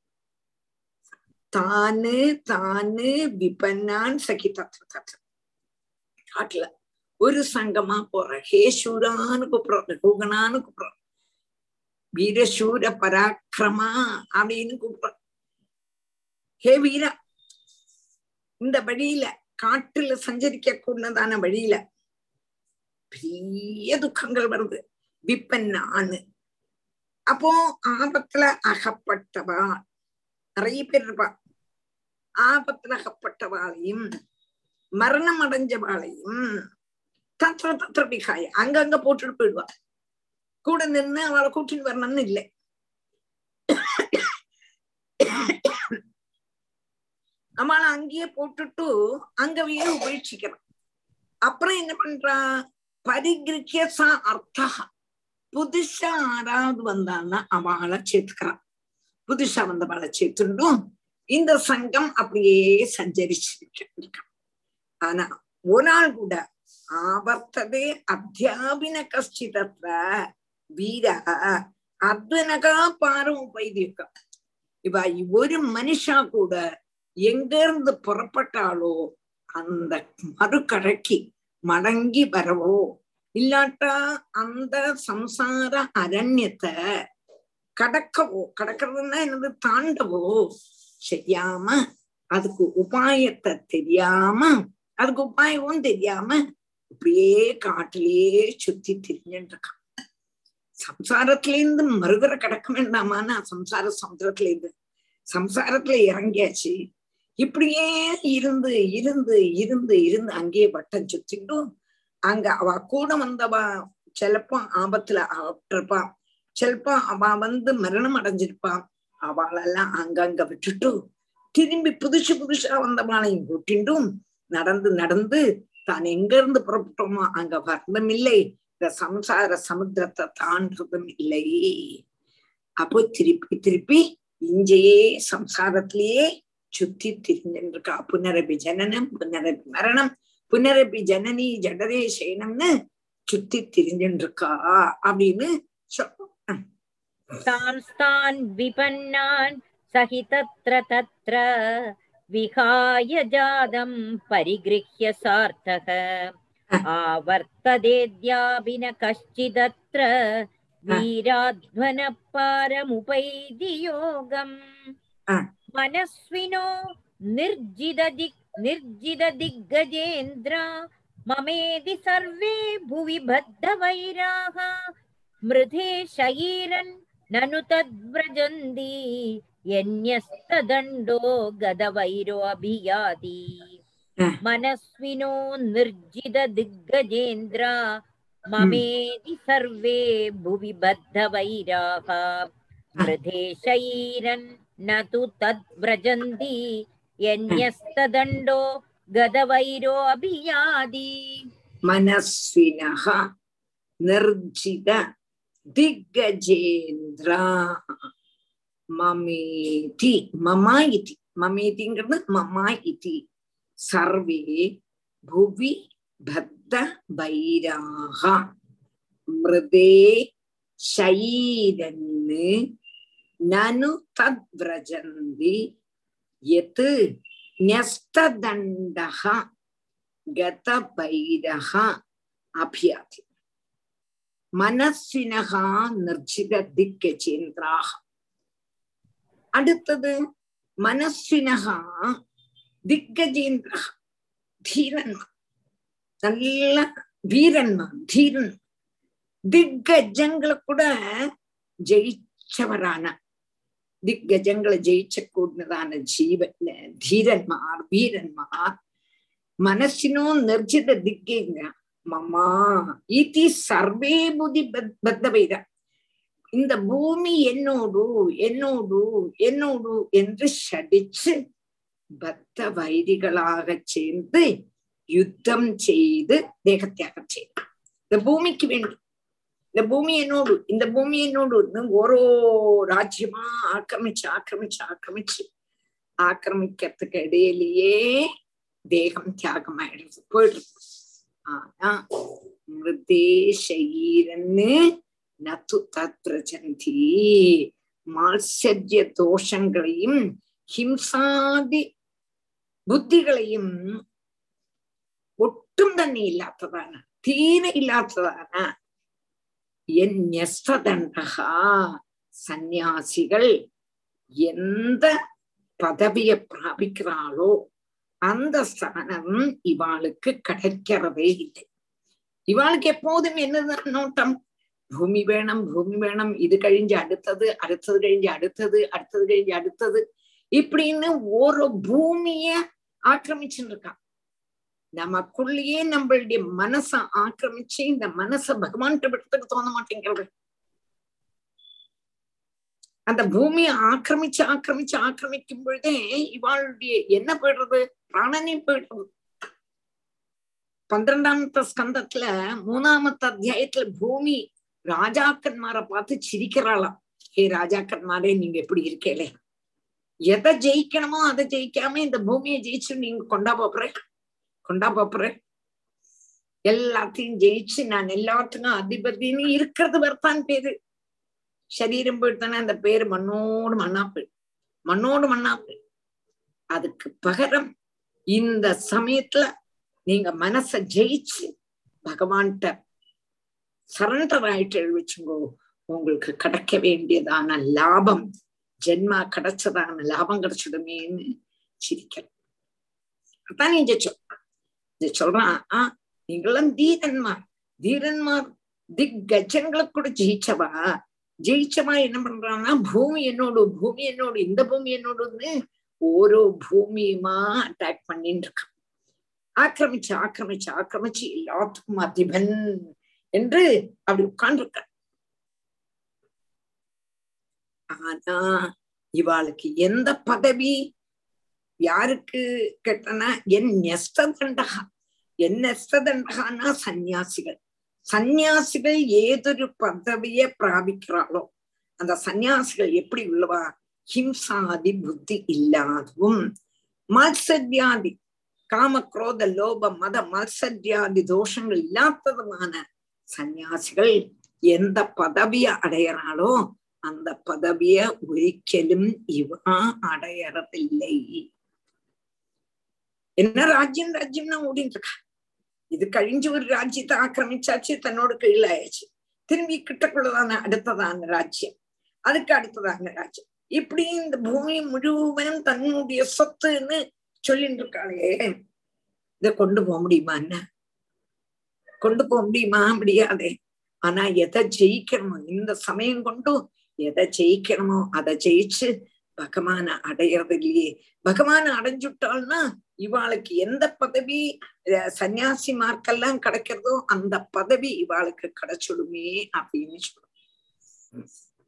தானு தானு விபன்னான் சகி தத்ர தத்ர காட்டுல ஒரு சங்கமா போற ஹே சூரான்னு கூப்பிடுறோம் ரகுகனான்னு கூப்பிடுறோம் வீரசூர பராக்கிரமா அப்படின்னு கூப்பிடுறோம் ஹே வீரா இந்த வழியில காட்டுல சஞ்சரிக்க கூடதான வழியில பெரிய துக்கங்கள் வருது விப்பன்னான்னு அப்போ ஆபத்துல அகப்பட்டவா நிறைய பேர் இருப்பா ஆபத்துல அகப்பட்டவாளையும் மரணம் அடைஞ்சவாளையும் தத்திர தத்திர பிகாய அங்கங்க போட்டுட்டு போயிடுவா கூட நின்று அவளை கூட்டின்னு வரணும்னு இல்லை அவளை அங்கேயே போட்டுட்டு அங்கவே உபேட்சிக்கிறான் அப்புறம் என்ன பண்றா பரிகிருக்கிய சா அர்த்தா புதுசா ஆறாவது வந்தான்னா அவளை சேர்த்துக்கிறான் புதுசா வந்தவளை சேர்த்துண்டும் இந்த சங்கம் அப்படியே சஞ்சரிச்சிருக்கான் ஆனா ஒரு நாள் கூட ஆவர்த்ததே அத்தியாபின கஷ்டிதத்ர வீர அத்வனகா பாரம் உபைதியம் இவ ஒரு மனுஷா கூட எங்க இருந்து புறப்பட்டாலோ அந்த மறுகடைக்கு மடங்கி வரவோ இல்லாட்டா அந்த சம்சார அரண்யத்தை கடக்கவோ கடக்கிறதுன்னா என்னது தாண்டவோ செய்யாம அதுக்கு உபாயத்தை தெரியாம அதுக்கு உபாயமும் தெரியாம இப்படியே காட்டிலேயே சுத்தி திரிஞ்சுட்டு இருக்கான் சம்சாரத்துல இருந்து மறுதர கடக்க வேண்டாமான்னா சம்சார சமுத்திரத்துல இருந்து சம்சாரத்துல இறங்கியாச்சு இப்படியே இருந்து இருந்து இருந்து இருந்து அங்கேயே வட்டம் சுத்திட்டும் அங்க அவ கூட வந்தவா சிலப்போ ஆபத்துல ஆப்பிட்டிருப்பா சிலப்போ அவ வந்து மரணம் அடைஞ்சிருப்பான் அவளெல்லாம் அங்கங்க விட்டுட்டு திரும்பி புதுசு புதுசா வந்தவாளையும் கூட்டிண்டும் நடந்து நடந்து தான் எங்க இருந்து புறப்பட்டோமோ அங்க வரதும் இல்லை இந்த சம்சார சமுத்திரத்தை தாண்டதும் இல்லை அப்போ திருப்பி திருப்பி இஞ்சையே சம்சாரத்திலேயே சுத்தி திரிஞ்சிருக்கா புனரபி ஜனனம் புனரபி மரணம் புனரபி ஜனனி ஜடரே சேனம்னு சுத்தி திரிஞ்சிருக்கா அப்படின்னு சொல்றோம் तांस्तान् विपन्नान् सहि तत्र तत्र विहाय जातं परिगृह्य सार्थः आवर्तदेद्यापि न कश्चिदत्र वीराध्वनः पारमुपैति योगम् मनस्विनो निर्जिददिक् निर्जिददिग्गजेन्द्र ममेदि सर्वे भुवि बद्धवैराः मृधे शयीरन् ननु तद्व्रजन्ति यन्यस्तदण्डो गदवैरो अभियाति मनस्विनो निर्जितदिग्गजेन्द्र ममेति सर्वे भुवि बद्धवैराः मृधे शयीरन् न तु तद्व्रजन्ति यन्यस्तदण्डो गदवैरो अभियाति मनस्विनः निर्जित திக்கஜேந்திரா மமேதி மமா இதி மமேதிங்கிறது மமா இதி சர்வே புவி பத்த வைராக மிருதே ஷைரன்னு நனு தத் விரஜந்தி யத் न्यस्तदण्डः गतभैरः अभियाति மனஸ்வினகா நிர்ஜித திக்கச்சேந்திராக அடுத்தது மனஸ்வினகா திக்கஜேந்திரா தீரன்மார் நல்ல வீரன்மார் தீரன் திக்கஜங்களை கூட ஜெயிச்சவரான திக்கஜங்களை ஜெயிச்ச கூடினதான ஜீவன் ധീരന്മാർ വീരന്മാർ മനസ്സിനോ നിർജിത ദിഗ്ഗേങ്ങ மமா இதி சர்வே புதி பத்தவைர இந்த பூமி என்னோடு என்னோடு என்னோடு என்று ஷடிச்சு பத்த வைரிகளாக சேர்ந்து யுத்தம் செய்து தேகத்தியாகம் செய்தார் இந்த பூமிக்கு வேண்டி இந்த பூமி என்னோடு இந்த பூமி என்னோடு ஓரோ ராஜ்யமா ஆக்கிரமிச்சு ஆக்கிரமிச்சு ஆக்கிரமிச்சு ஆக்கிரமிக்கிறதுக்கு இடையிலேயே தேகம் தியாகமாயிடுது போயிடுது ஆனா மிருதே சரீரன்னு நத்து தத்ரஜந்தி மாத்சரிய தோஷங்களையும் ஹிம்சாதி புத்திகளையும் ഒട്ടും തന്നെ ഇല്ലാത്തതാണ് തീരെ ഇല്ലാത്തതാണ് യന്യസ്തദണ്ഡഹ സന്യാസികൾ എന്ത பதவியை பிராபிக்கிறாளோ அந்த ஸ்தானம் இவாளுக்கு கிடைக்கிறதே இல்லை இவாளுக்கு எப்போதும் என்னதான் நோட்டம் பூமி வேணும் பூமி வேணும் இது கழிஞ்சு அடுத்தது அடுத்தது கழிஞ்சு அடுத்தது அடுத்தது கழிஞ்சு அடுத்தது இப்படின்னு ஒரு பூமிய ஆக்கிரமிச்சுட்டு இருக்கான் நமக்குள்ளேயே நம்மளுடைய மனச ஆக்கிரமிச்சு இந்த மனச பகவான்கிட்ட விடுறதுக்கு தோண மாட்டேங்கிறது அந்த பூமியை ஆக்கிரமிச்சு ஆக்கிரமிச்சு ஆக்கிரமிக்கும் பொழுதே இவாளுடைய என்ன போயிடுறது பிராணனே போயிடுறது பன்னிரெண்டாமத்த ஸ்கந்தத்துல மூணாமத்த அத்தியாயத்துல பூமி ராஜாக்கன்மாரை பார்த்து சிரிக்கிறாளாம் ஹே ராஜாக்கன்மாரே நீங்க எப்படி இருக்கேலே எதை ஜெயிக்கணுமோ அதை ஜெயிக்காம இந்த பூமியை ஜெயிச்சு நீங்க கொண்டா போப்புற கொண்டா போப்புற எல்லாத்தையும் ஜெயிச்சு நான் எல்லாத்துக்கும் அதிபதினு இருக்கிறது வர்த்தான் பேரு சரீரம் போயிட்டானே அந்த பேரு மண்ணோடு மண்ணா போயிடும் மண்ணோடு மண்ணா போயிடும் அதுக்கு பகரம் இந்த சமயத்துல நீங்க மனச ஜெயிச்சு பகவான்கிட்ட சரண்டர் ஆயிட்டு வச்சுங்கோ உங்களுக்கு கிடைக்க வேண்டியதான லாபம் ஜென்மா கிடைச்சதான லாபம் கிடைச்சிடுமேன்னு சிரிக்கிறேன் அதான் நீங்க சொல்ற சொல்றான் ஆஹ் நீங்களாம் தீரன்மார் தீரன்மார் திக்கஜங்களை கூட ஜெயிச்சவா ஜெயிச்சவா என்ன பண்றான்னா பூமி என்னோடு பூமி என்னோடு இந்த பூமி என்னோடுன்னு ஓரோ பூமியுமா அட்டாக் பண்ணிட்டு இருக்கான் ஆக்கிரமிச்சு ஆக்கிரமிச்சு ஆக்கிரமிச்சு எல்லாத்துக்கும் அதிபன் என்று அப்படி உட்கார்ந்துருக்க ஆனா இவாளுக்கு எந்த பதவி யாருக்கு கேட்டனா என் நெஸ்ததண்டகா என் நெஸ்ததண்டகான்னா சந்நியாசிகள் சந்நியாசிகள் ஏதொரு பதவியை பிராபிக்கிறாளோ அந்த சந்நியாசிகள் எப்படி உள்ளவா ஹிம்சாதி புத்தி இல்லாதவும் மத்சத்யாதி காம குரோத லோப மத மத்சத்யாதி தோஷங்கள் இல்லாததுமான சந்நியாசிகள் எந்த பதவிய அடையறாளோ அந்த பதவிய ஒரிக்கலும் இவா அடையறதில்லை என்ன ராஜ்யம் ராஜ்யம் தான் ஓடிட்டு இருக்கா இது கழிஞ்சு ஒரு ராஜ்யத்தை ஆக்கிரமிச்சாச்சு தன்னோட கீழ ஆயாச்சு திரும்பி கிட்டக்குள்ளதான அடுத்ததான ராஜ்யம் அதுக்கு அடுத்ததான ராஜ்யம் இப்படி இந்த பூமி முழுவதும் தன்னுடைய சொத்துன்னு சொல்லிட்டு இருக்காளே இத கொண்டு போக முடியுமா என்ன கொண்டு போக முடியுமா முடியாதே ஆனா எதை ஜெயிக்கணுமோ இந்த சமயம் கொண்டு எதை ஜெயிக்கணுமோ அதை ஜெயிச்சு பகவான அடையறது இல்லையே பகவான அடைஞ்சுட்டாள்னா இவாளுக்கு எந்த பதவி சன்னியாசிமார்க்கெல்லாம் கிடைக்கிறதோ அந்த பதவி இவாளுக்கு கிடைச்சிடுமே அப்படின்னு சொல்லுவோம்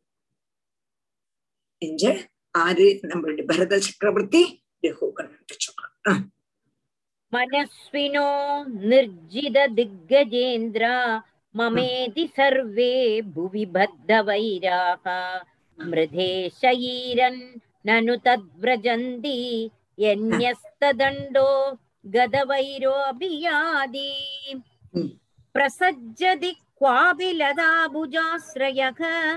எஞ்ச ஆறு நம்மளுடைய பரத சக்கரவர்த்தி ரகுகன் சொல்றான் मनस्विनो निर्जित दिग्गजेन्द्र ममेति सर्वे भुवि बद्धवैराः मृधे शयीरन् ननु तद्व्रजन्ति यन्यस्तदण्डो गदवैरोऽभियादि प्रसज्जति क्वापि लताभुजाश्रयः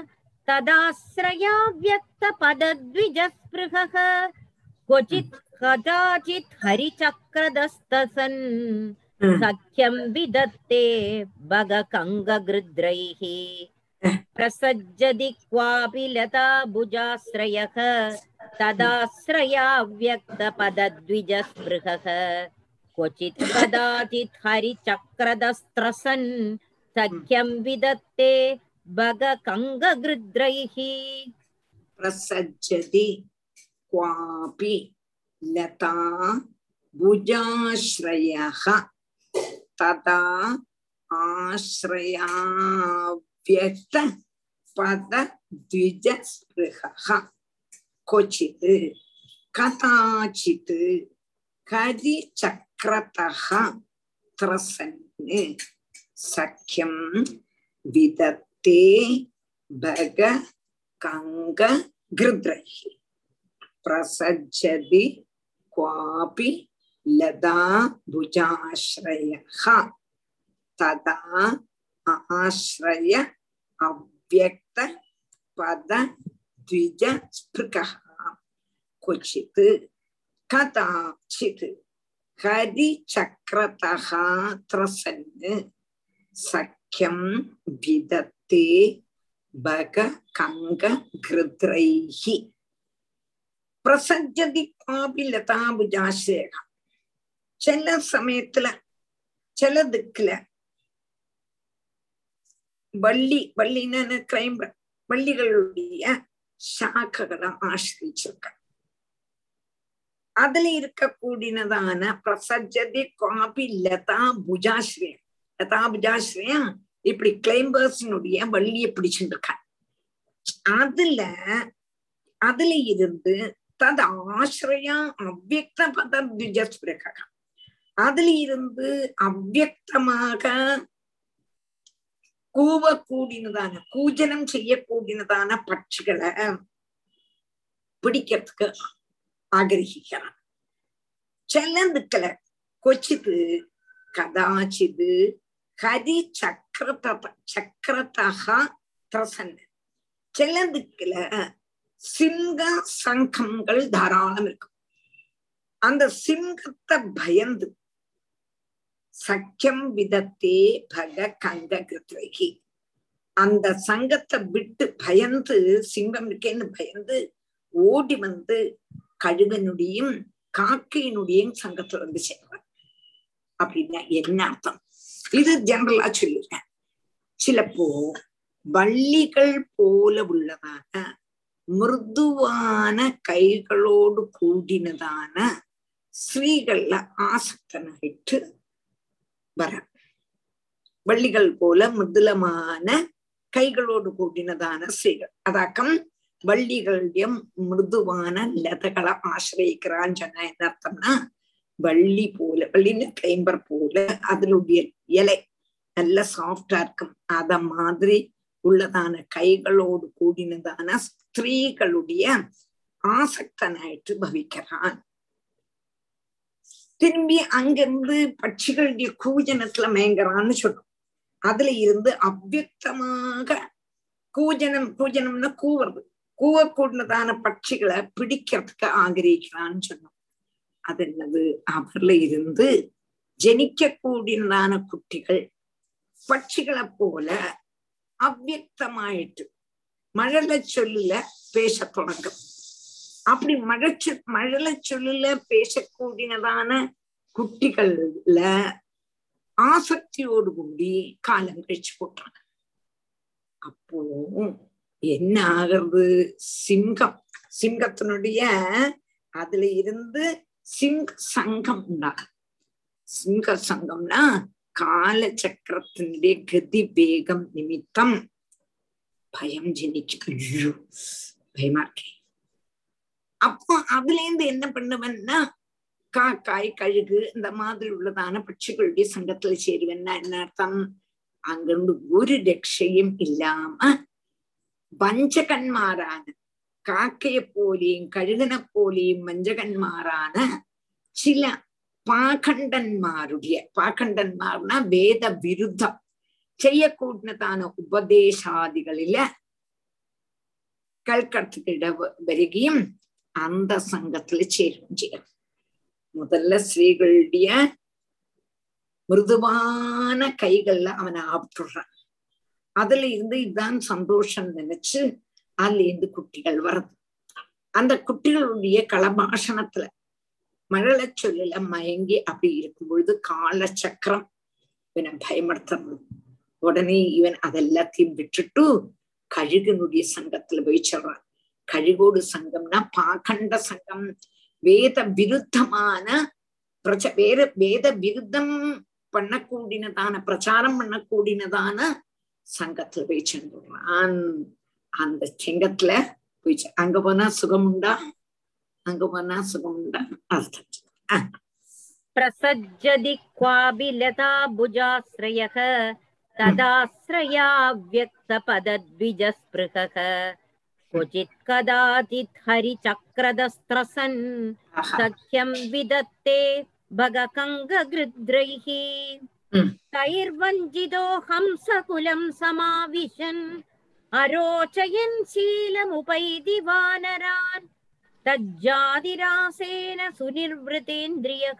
तदाश्रयाव्यक्तपदद्विजस्पृहः क्वचित् कदाचित् हरिचक्रदस्तसन् सख्यं विदत्ते भगकङ्गगृद्रैः प्रसज्जति क्वापि लता भुजाश्रयः तदाश्रयाव्यक्तपदद्विजस्पृहः क्वचित् कदाचित् हरिचक्रदस्त्रसन् सख्यं विदत्ते भगकङ्गगृद्रैः प्रसज्जति क्वापि लता भुजाश्रयः तदा आश्रयाव्यक्त पदद्विजस्पृहः क्वचित् कदाचित् हरिचक्रतः त्रसन् सख्यं विदत्ते भग कङ्ग गृद्रैः प्रसज्जति क्वापि लता भुजाश्रयः तदा आश्रय अव्यक्त पद द्विज स्पृकः क्वचित् कदाचित् हरिचक्रतः त्रसन् सख्यं विदत्ते भग कङ्ग घृद्रैः பிரசஜதி காபி லதாபுஜாசிரேகா சில சமயத்துல சில திக்குல வள்ளி வள்ளின்னு கிரைம் வள்ளிகளுடைய சாக்கைகளை ஆசிரிச்சிருக்க அதுல இருக்கக்கூடியதான பிரசஜதி காபி லதா புஜாசிரியம் லதா புஜாசிரியம் இப்படி கிளைம்பர்ஸினுடைய வள்ளியை பிடிச்சுட்டு இருக்கான் அதுல அதுல இருந்து தது ஆசிரியா அவ்வக்த பத திஜஸ்பிரக அதுல இருந்து அவ்வக்தமாக கூவக்கூடினதான கூஜனம் செய்யக்கூடினதான பட்சிகளை பிடிக்கிறதுக்கு ஆகிரகிக்கிறான் சிலந்துக்களை கொச்சித்து கதாச்சிது ஹரி சக்கரத சக்கரத்தகா திரசன் சிலந்துக்களை சிங்க சங்கங்கள் தாராளம் இருக்கும் அந்த சிங்கத்தை பயந்து சக்கியம் விதத்தே பக கங்க கிருத்ரகி அந்த சங்கத்தை விட்டு பயந்து சிங்கம் இருக்கேன்னு பயந்து ஓடி வந்து கழுகனுடையும் காக்கையினுடையும் சங்கத்துல வந்து சேர்வார் அப்படின்னா என்ன அர்த்தம் இது ஜெனரலா சொல்லுறேன் சிலப்போ வள்ளிகள் போல உள்ளதான மிருதுவான கைகளோடு கூடினதான ஸ்ரீகள்ல ஆசக்தனாயிட்டு வர வள்ளிகள் போல மிருதுலமான கைகளோடு கூடினதான ஸ்ரீகள் அதாக்கம் வள்ளிகளுடைய மிருதுவான லதகளை ஆசிரியக்கிறான்னு சொன்னா என்ன அர்த்தம்னா வள்ளி போல வள்ளின கிளைம்பர் போல அதனுடைய இலை நல்ல சாஃப்டா இருக்கும் அத மாதிரி உள்ளதான கைகளோடு கூடினதான ஸ்திரீகளுடைய ஆசக்தனாயிட்டு பவிக்கிறான் திரும்பி அங்கிருந்து பட்சிகளுடைய கூஜனத்துல மேங்கறான்னு சொல்றோம் அதுல இருந்து அவ்வக்தமாக கூஜனம் கூஜனம்னா கூவுறது கூவக்கூடினதான பட்சிகளை பிடிக்கிறதுக்கு ஆகிரிக்கிறான்னு சொன்னோம் அது என்னது அவர்ல இருந்து ஜனிக்க கூடினதான குட்டிகள் பட்சிகளை போல அவ்வக்தமாயிட்டு மழல சொல்லுல பேச தொடங்கும் அப்படி மழச்சு மழல சொல்லுல பேசக்கூடியதான குட்டிகள்ல ஆசக்தியோடு கூடி காலம் கழிச்சு போட்டாங்க அப்போ என்ன ஆகிறது சிங்கம் சிங்கத்தினுடைய அதுல இருந்து சிங்க சங்கம் உண்டாகும் சிங்க சங்கம்னா கால சக்கரத்தினுடைய கதி வேகம் நிமித்தம் பயம் ஜனிக்கும் ஐயோ பயமா இருக்கே அப்போ அதுல இருந்து என்ன பண்ணுவேன்னா காக்காய் கழுகு இந்த மாதிரி உள்ளதான பட்சிகளுடைய சங்கத்துல சேருவேன்னா என்ன அர்த்தம் அங்கிருந்து ஒரு രക്ഷയും ഇല്ലാമ വഞ്ചകന്മാരാണ് കാക്കയെ പോലെയും കഴുകനെ പോലെയും വഞ്ചകന്മാരാണ് ചില പാഖണ്ഡന്മാരുടെ പാഖണ്ഡന്മാർனா വേദ വിരുദ്ധം ചെയ്യക്കൂടുന്നതാണ് ഉപദേശാദികളില് കേൾക്കறதுக்கு இட வரிகையும் அந்த சங்கத்துல சேரும் செய்யும் முதல்ல ஸ்ரீகளுடைய மிருதுவான கைகள்ல அவனை ஆப்பிடுறான் அதுல இருந்து இதுதான் சந்தோஷம் நினைச்சு அதுல இருந்து குட்டிகள் வருது அந்த குட்டிகளுடைய களபாஷணத்துல மழல சொல்லல மயங்கி அப்படி இருக்கும் பொழுது கால சக்கரம் இவனை பயமடுத்துறது உடனே இவன் அதெல்லாத்தையும் விட்டுட்டு கழுகனுடைய சங்கத்துல போய் சொல்றான் கழுகோடு சங்கம்னா பாகண்ட சங்கம் வேத விருத்தமான பிரச்ச வேற வேத விருத்தம் பண்ணக்கூடினதான பிரச்சாரம் பண்ணக்கூடினதான சங்கத்துல போய் சென்றுடுறான் அந்த செங்கத்துல போய் செ- அங்க போனா சுகம் உண்டா அங்க போனா சுகம் உண்டா அர்த்தம் प्रसज्जति क्वापि लता भुजाश्रयः तदाश्रया व्यक्तपदद्विजस्पृहः क्वचित् कदाचित् हरिचक्रदस्त्रसन् ஆஹா. सख्यं विदत्ते भगकङ्गगृद्रैः ம். तैर्वञ्चितो हंसकुलं समाविशन् अरोचयन् शीलमुपैति वानरान् तज्जातिरासेन सुनिर्वृतेन्द्रियः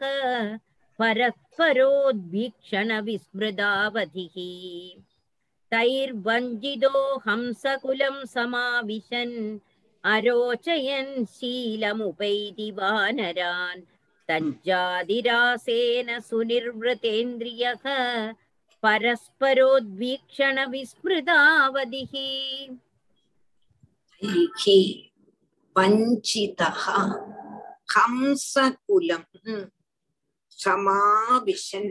परस्परोद्वीक्षणविस्मृतावधिः तैर्वञ्चितो हंसकुलं समाविशन् अरोचयन् शीलमुपैति वानरान् तज्जातिरासेन सुनिर्वृतेन्द्रियः परस्परोद्वीक्षणविस्मृतावधिः ैः वञ्चितः हंसकुलं समाविशन्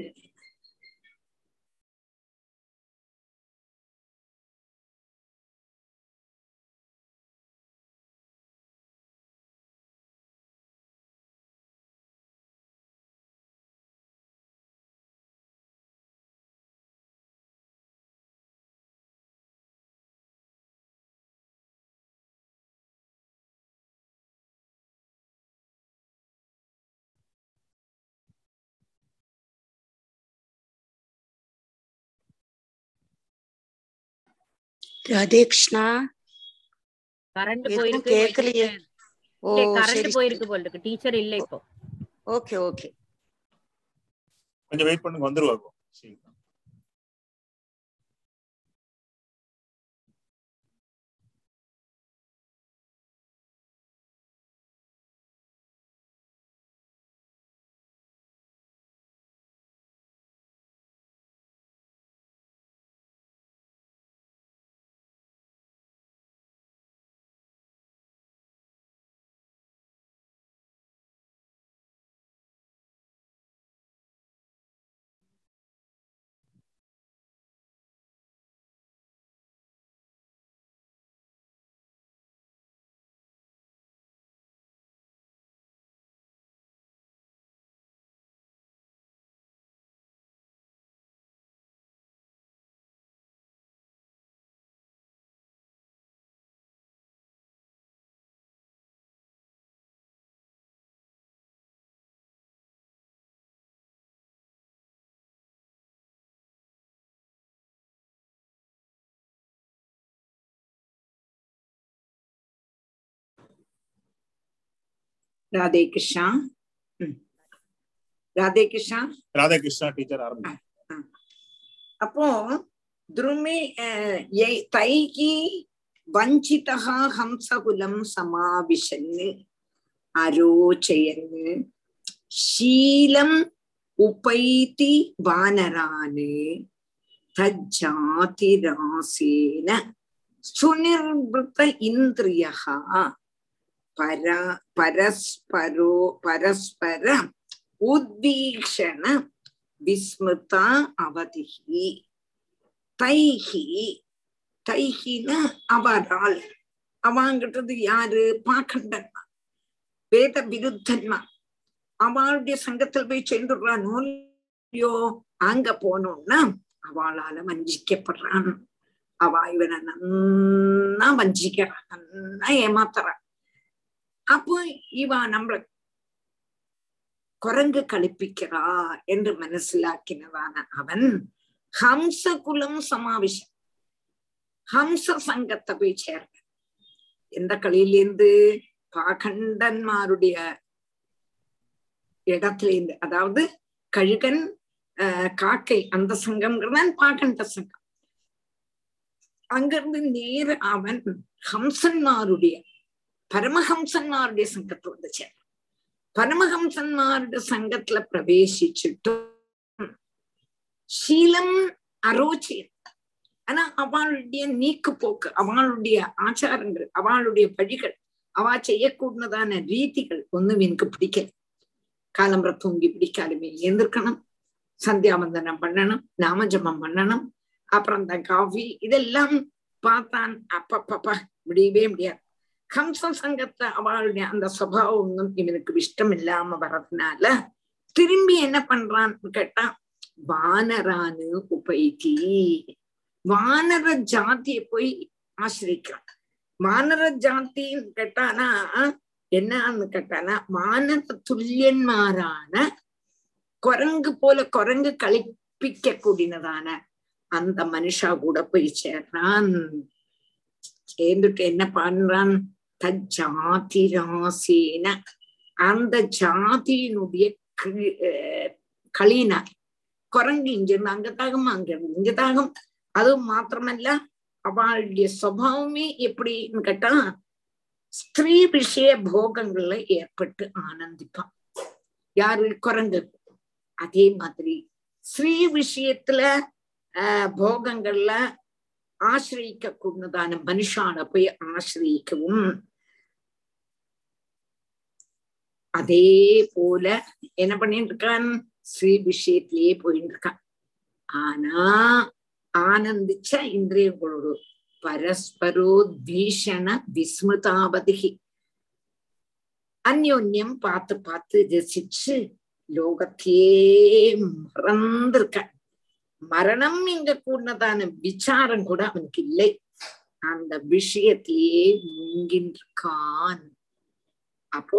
ராதே கிருஷ்ணா கரண்ட் எதுவும் போயிருக்கு கேட்கலையே ஓ கரண்ட் சரி போயிருக்கு போல இருக்கு டீச்சர் இல்ல இப்போ ஓகே ஓகே கொஞ்சம் வெயிட் பண்ணுங்க வந்துருவாங்க சீக்கிரம். ராதே கிருஷ்ணா ம். ராதே கிருஷ்ணா ராதாகிருஷ்ணா டீச்சர் ஆரம்பிங்க அப்போ துருமி அஹ், யை- தைகி வஞ்சிதா ஹம்சகுலம் சமாவிஷன்னு அரோச்சயன்னு ஷீலம் உபைதி வானரானு தஜாதிராசேன சுனிர்வృత இந்திரியः பர பரஸ்பரோ பரஸ்பர உத்வீக்ஷண விஸ்மிருதா அவதிஹி தைஹி தைஹின்னு அவரால் அவங்கிட்டது யாரு பாக்கண்டன்மா வேத விருத்தன்மா அவளுடைய சங்கத்துல போய் சேர்ந்துடுறான் நோலியோ அங்க போனோம்னா அவளால வஞ்சிக்கப்படுறான் அவ இவனை நன்னா வஞ்சிக்கிறான் நன்னா ஏமாத்துறான் அப்போ இவ நம்மள குரங்கு கழிப்பிக்கிறா என்று மனசிலாக்கினதான அவன் ஹம்சகுலம் சமாவிஷம் ஹம்ச சங்கத்தை போய் சேர்ந்த எந்த களியிலேருந்து பாகண்டன்மாருடைய இடத்துல இருந்து அதாவது கழுகன் ஆஹ் காக்கை அந்த சங்கம்ங்கிறதான் பாகண்ட சங்கம் அங்கிருந்து நேர அவன் ஹம்சன்மாருடைய பரமஹம்சன்மாருடைய சங்கத்துல வந்து சேர்ந்தான் பரமஹம்சன்மாருடைய சங்கத்துல பிரவேசிச்சுட்டு ശീലം അരോചയൻ ஆனா அவளுடைய நீக்கு போக்கு அவளுடைய ஆச்சாரங்கள் அவளுடைய வழிகள் அவ செய்யக்கூடதான ரீதிகள் ஒண்ணும் எனக்கு பிடிக்கல காலம்பர தூங்கி பிடிக்காலுமே எந்திருக்கணும் சந்தியாவந்தனம் பண்ணணும் நாமஜபம் பண்ணணும் அப்புறம் இந்த காஃபி இதெல்லாம் பார்த்தான் அப்பப்பப்பா முடியவே முடியாது கம்ச சங்கத்தை அவளுடைய அந்த சுபாவம் ஒன்றும் இவனுக்கு இஷ்டம் இல்லாம வர்றதுனால திரும்பி என்ன பண்றான்னு கேட்டா வானரானு உபைதி வானர ஜாதியை போய் ஆசிரிக்கிறான் வானர ஜாத்தின்னு கேட்டானா என்னன்னு கேட்டானா வானர துல்லியன்மாரான குரங்கு போல குரங்கு கழிப்பிக்க கூடினதான அந்த மனுஷா கூட போய் சேர்றான் சேர்ந்துட்டு என்ன பண்றான் தஜாதிராசேன அந்த ஜாதியினுடைய களினார் குரங்கு இங்கிருந்து அங்க தாகம் அங்கிருந்து இங்க தாகம் அதுவும் மாத்திரமல்ல அவளுடைய சுவாவமே எப்படின்னு கேட்டா ஸ்திரீ விஷய போகங்கள்ல ஏற்பட்டு ஆனந்திப்பான் யாரு குரங்கு அதே மாதிரி ஸ்ரீ விஷயத்துல ஆஹ் போகங்கள்ல ஆசிரியிக்க கூடதான மனுஷான போய் ஆசிரியிக்கவும் அதே போல என்ன பண்ணிட்டு இருக்கான் ஸ்ரீ விஷயத்திலேயே போயிட்டு இருக்கான் ஆனா ஆனந்திச்ச இந்திரியங்களோடு பரஸ்பரோத்பீஷண விஸ்மிருதாவதிகி அந்யோன்யம் பார்த்து பார்த்து ரசிச்சு லோகத்தையே மறந்திருக்க மரணம் இங்க கூடதான விசாரம் கூட அவனுக்கு இல்லை அந்த விஷயத்திலேயே முங்கின்றிருக்கான் அப்போ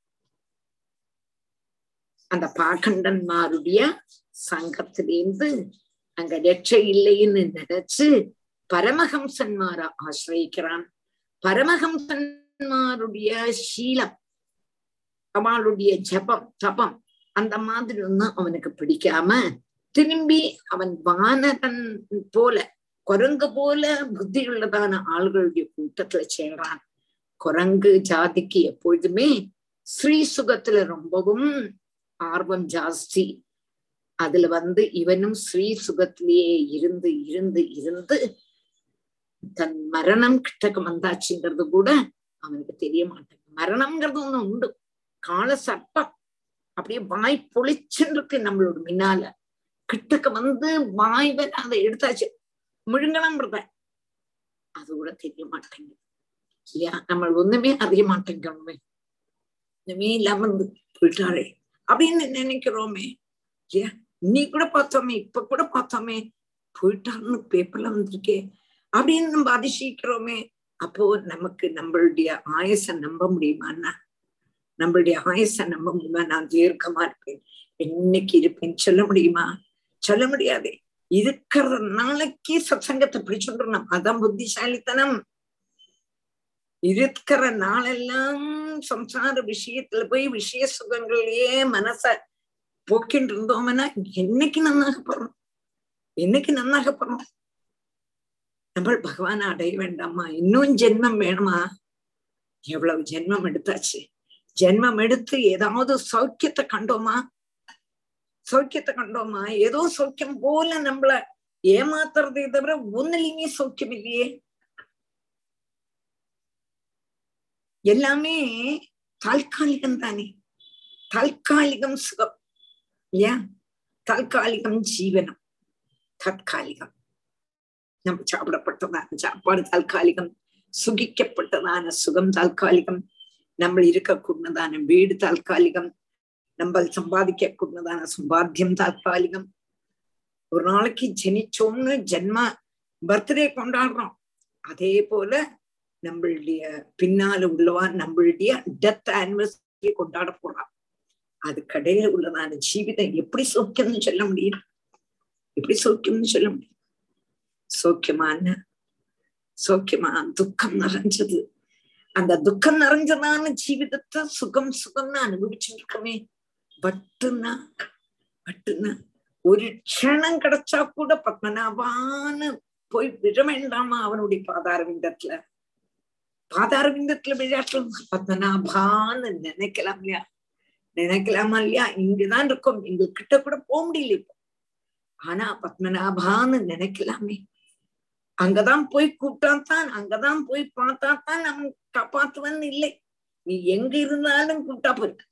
அந்த பாகண்டன்மாருடைய சங்கத்திலேருந்து அங்க ரட்சை இல்லைன்னு நினைச்சு பரமஹம்சன்மார ஆசிரியிக்கிறான் பரமஹம்சன்மாருடைய சீலம் அவளுடைய ஜபம் தபம் அந்த மாதிரி ஒன்னும் அவனுக்கு பிடிக்காம திரும்பி அவன் வானரன் போல குரங்கு போல புத்தி உள்ளதான ஆள்களுடைய கூட்டத்துல சேர்றான் குரங்கு ஜாதிக்கு எப்பொழுதுமே ஸ்ரீ சுகத்துல ரொம்பவும் ஆர்வம் ஜாஸ்தி அதுல வந்து இவனும் ஸ்ரீ சுகத்திலேயே இருந்து இருந்து இருந்து தன் மரணம் கிட்டக்கு வந்தாச்சுங்கிறது கூட அவனுக்கு தெரிய மாட்டேங்குது மரணம்ங்கிறது ஒண்ணு உண்டு கால சர்ப்பம் அப்படியே வாய் பொழிச்சுன்னு இருக்கு நம்மளோட முன்னால கிட்டக்க வந்து வாய் வர அதை எடுத்தாச்சு முழுங்கணும்ன்றத அது கூட தெரிய மாட்டேங்குது இல்லையா நம்ம ஒண்ணுமே அறிய மாட்டேங்கிறோமே ஒண்ணுமே இல்லாம இருந்து போயிட்டாரே அப்படின்னு நினைக்கிறோமே இல்லையா நீ கூட பார்த்தோமே இப்ப கூட பார்த்தோமே போயிட்டாருன்னு பேப்பர்ல வந்திருக்கே அப்படின்னு நம்ம அதிசயிக்கிறோமே அப்போ நமக்கு நம்மளுடைய ஆயச நம்ப முடியுமாண்ணா நம்மளுடைய ஆயச நம்ப முடியுமா நான் தீர்க்கமா இருப்பேன் என்னைக்கு இருப்பேன் சொல்ல முடியுமா சொல்ல முடியாது இருக்கிற நாளைக்கு சத்சங்கத்தை பிடிச்சுடணும் அதான் புத்திசாலித்தனம் இருக்கிற நாளெல்லாம் சம்சார விஷயத்துல போய் விஷய சுகங்களையே மனச போக்கிட்டு இருந்தோம்னா என்னைக்கு நன்னாக போறோம் என்னைக்கு நன்னாக போறோம் நம்ம பகவான அடைய வேண்டாமா இன்னும் ஜென்மம் வேணுமா எவ்வளவு ஜென்மம் எடுத்தாச்சு ஜென்மம் எடுத்து ஏதாவது சௌக்கியத்தை கண்டோமா சௌக்கியத்தை கண்டோமா ஏதோ சௌக்கியம் போல நம்மள ஏமாத்துறதே தவிர ஒன்னுலயுமே சௌக்கியம் இல்லையே எல்லாமே தாൽക്കാലികം தானே தாൽക്കാലികം சுகம் இல்லையா தாൽക്കാലികം ஜீவனம் தற்காலிகம் நம்ம சாப்பிடப்பட்டதான சாப்பாடு தாൽക്കാലികം சுகிக்கப்பட்டதான சுகம் தாൽക്കാലികം നമ്മൾ இருக்கக்கூடதான வீடு தாൽക്കാലികം நம்ம சம்பாதிக்க கூடதான சம்பாத்தியம் தாൽക്കാലികം ஒரு நாளைக்கு ஜனிச்சோம்னு ஜென்ம பர்த்டே கொண்டாடுறோம் அதே போல நம்மளுடைய பின்னால உள்ளவா நம்மளுடைய டெத் ஆனிவர்சரி கொண்டாட போறான் அது கடையில உள்ளதான ஜீவிதம் எப்படி சௌக்கியம்னு சொல்ல முடியும் எப்படி சௌக்கியம்னு சொல்ல முடியும் சௌக்கியமான சௌக்கியமா துக்கம் நிறைஞ்சது அந்த துக்கம் நிறைஞ்சதான ஜீவிதத்தை சுகம் சுகம்னு அனுபவிச்சுட்டு இருக்கமே பட்டுன்னா பட்டுன்னா ஒரு க்ஷணம் கிடைச்சா கூட பத்மநாபான்னு போய் விழ வேண்டாமா அவனுடைய பாதார விந்தத்துல பாதார விந்தத்துல விளையாட்டு பத்மநாபான்னு நினைக்கலாம் இல்லையா நினைக்கலாமா இல்லையா இங்கதான் இருக்கோம் எங்க கிட்ட கூட போக முடியல இப்போ ஆனா பத்மநாபான்னு நினைக்கலாமே அங்கதான் போய் கூப்பிட்டாத்தான் அங்கதான் போய் பார்த்தாத்தான் அவன் காப்பாத்துவன் இல்லை நீ எங்க இருந்தாலும் கூப்பிட்டா போயிருக்கு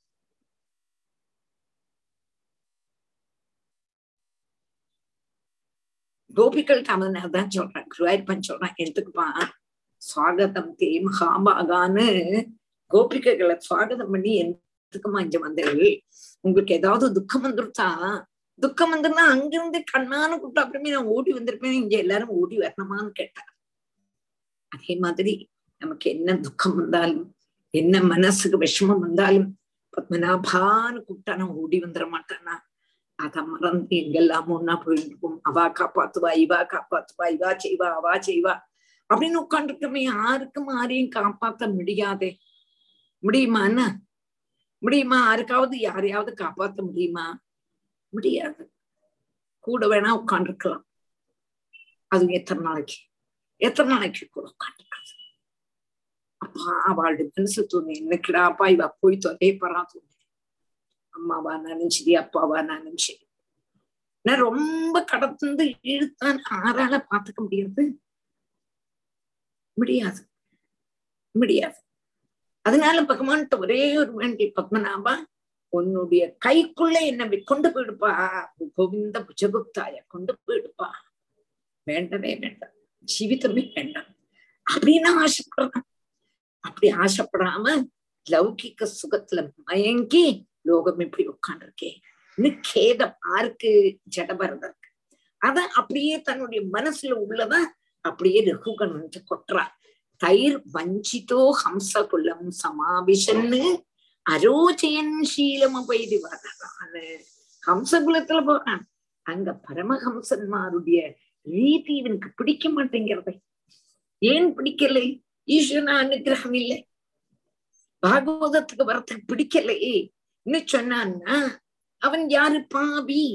கோபிகள்கிட்ட அவன் அதான் சொல்றான் குருவாயிருப்பன் சொல்றான் எதுக்குப்பா சுவாகதம் தே மகாபாகான்னு கோபிகைகளை சுவாகதம் பண்ணி எதுக்குமா இங்க வந்தீர்கள் உங்களுக்கு ஏதாவது துக்கம் வந்துருச்சா துக்கம் வந்துருந்தா அங்கிருந்து கண்ணான்னு கூப்பிட்டு அப்புறமே நான் ஓடி வந்திருப்பேன் இங்க எல்லாரும் ஓடி வரணுமான்னு கேட்டார் அதே மாதிரி நமக்கு என்ன துக்கம் வந்தாலும் என்ன மனசுக்கு விஷமம் வந்தாலும் பத்மநாபான்னு கூப்பிட்டா நான் ஓடி வந்துட மாட்டானா அத மறந்து எங்கெல்லாம் ஒன்னா போயிருக்கும் அவா காப்பாத்துவா இவா காப்பாத்துவா இவா செய்வா அவா செய்வா அப்படின்னு உட்காந்துருக்கமே யாருக்கும் யாரையும் காப்பாத்த முடியாதே முடியுமா என்ன முடியுமா யாருக்காவது யாரையாவது காப்பாத்த முடியுமா முடியாது கூட வேணா உட்காந்துருக்கலாம் அது எத்தனை நாளைக்கு எத்தனை நாளைக்கு கூட உட்காந்துருக்காது அப்பா அவளுடைய மனசு தோணு என்னைக்குடாப்பா இவ போய் தொலைய போறா தோணு அம்மாவா நானும் சரி அப்பாவா நானும் சரி நான் ரொம்ப கடந்து இழுத்தான் ஆறால பாத்துக்க முடியாது முடியாது முடியாது அதனால பகவான்கிட்ட ஒரே ஒரு வேண்டிய பத்மநாபா உன்னுடைய கைக்குள்ள என்ன கொண்டு போயிடுப்பா கோவிந்த புஜகுப்தாய கொண்டு போயிடுப்பா வேண்டவே வேண்டாம் ஜீவிதமே வேண்டாம் அப்படின்னு ஆசைப்படுறான் அப்படி ஆசைப்படாம லௌகிக்க சுகத்துல மயங்கி லோகம் இப்படி உட்காந்துருக்கேன் இன்னும் கேதம் ஆருக்கு ஜடபரதற்கு அத அப்படியே தன்னுடைய மனசுல உள்ளத அப்படியே ரகுகன் வந்து கொட்டுறார் தயிர் வஞ்சிதோ ஹம்சகுலம் சமாவிஷன்னு அரோஜயன் சீலம் பயிரி வர்றான் ஹம்சகுலத்துல போறான் அங்க பரமஹம்சன்மாருடைய ரீதி இவனுக்கு பிடிக்க மாட்டேங்கிறதை ஏன் பிடிக்கலை ஈஸ்வரன் அனுகிரகம் இல்லை பாகவதத்துக்கு வரத்துக்கு பிடிக்கலையே இன்னும் சொன்னான்னா அவன் யாரு பாவி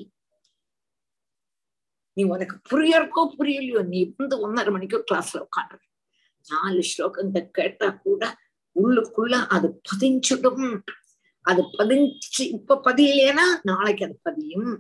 நீ உனக்கு புரியறக்கோ புரியலையோ நீ வந்து ஒன்னரை மணிக்கோ கிளாஸ்ல உட்காந்து நாலு ஸ்லோகங்க கேட்டா கூட உள்ளுக்குள்ள அது பதிஞ்சிடும் அது பதிஞ்சு இப்ப பதியலைன்னா நாளைக்கு அது பதியும்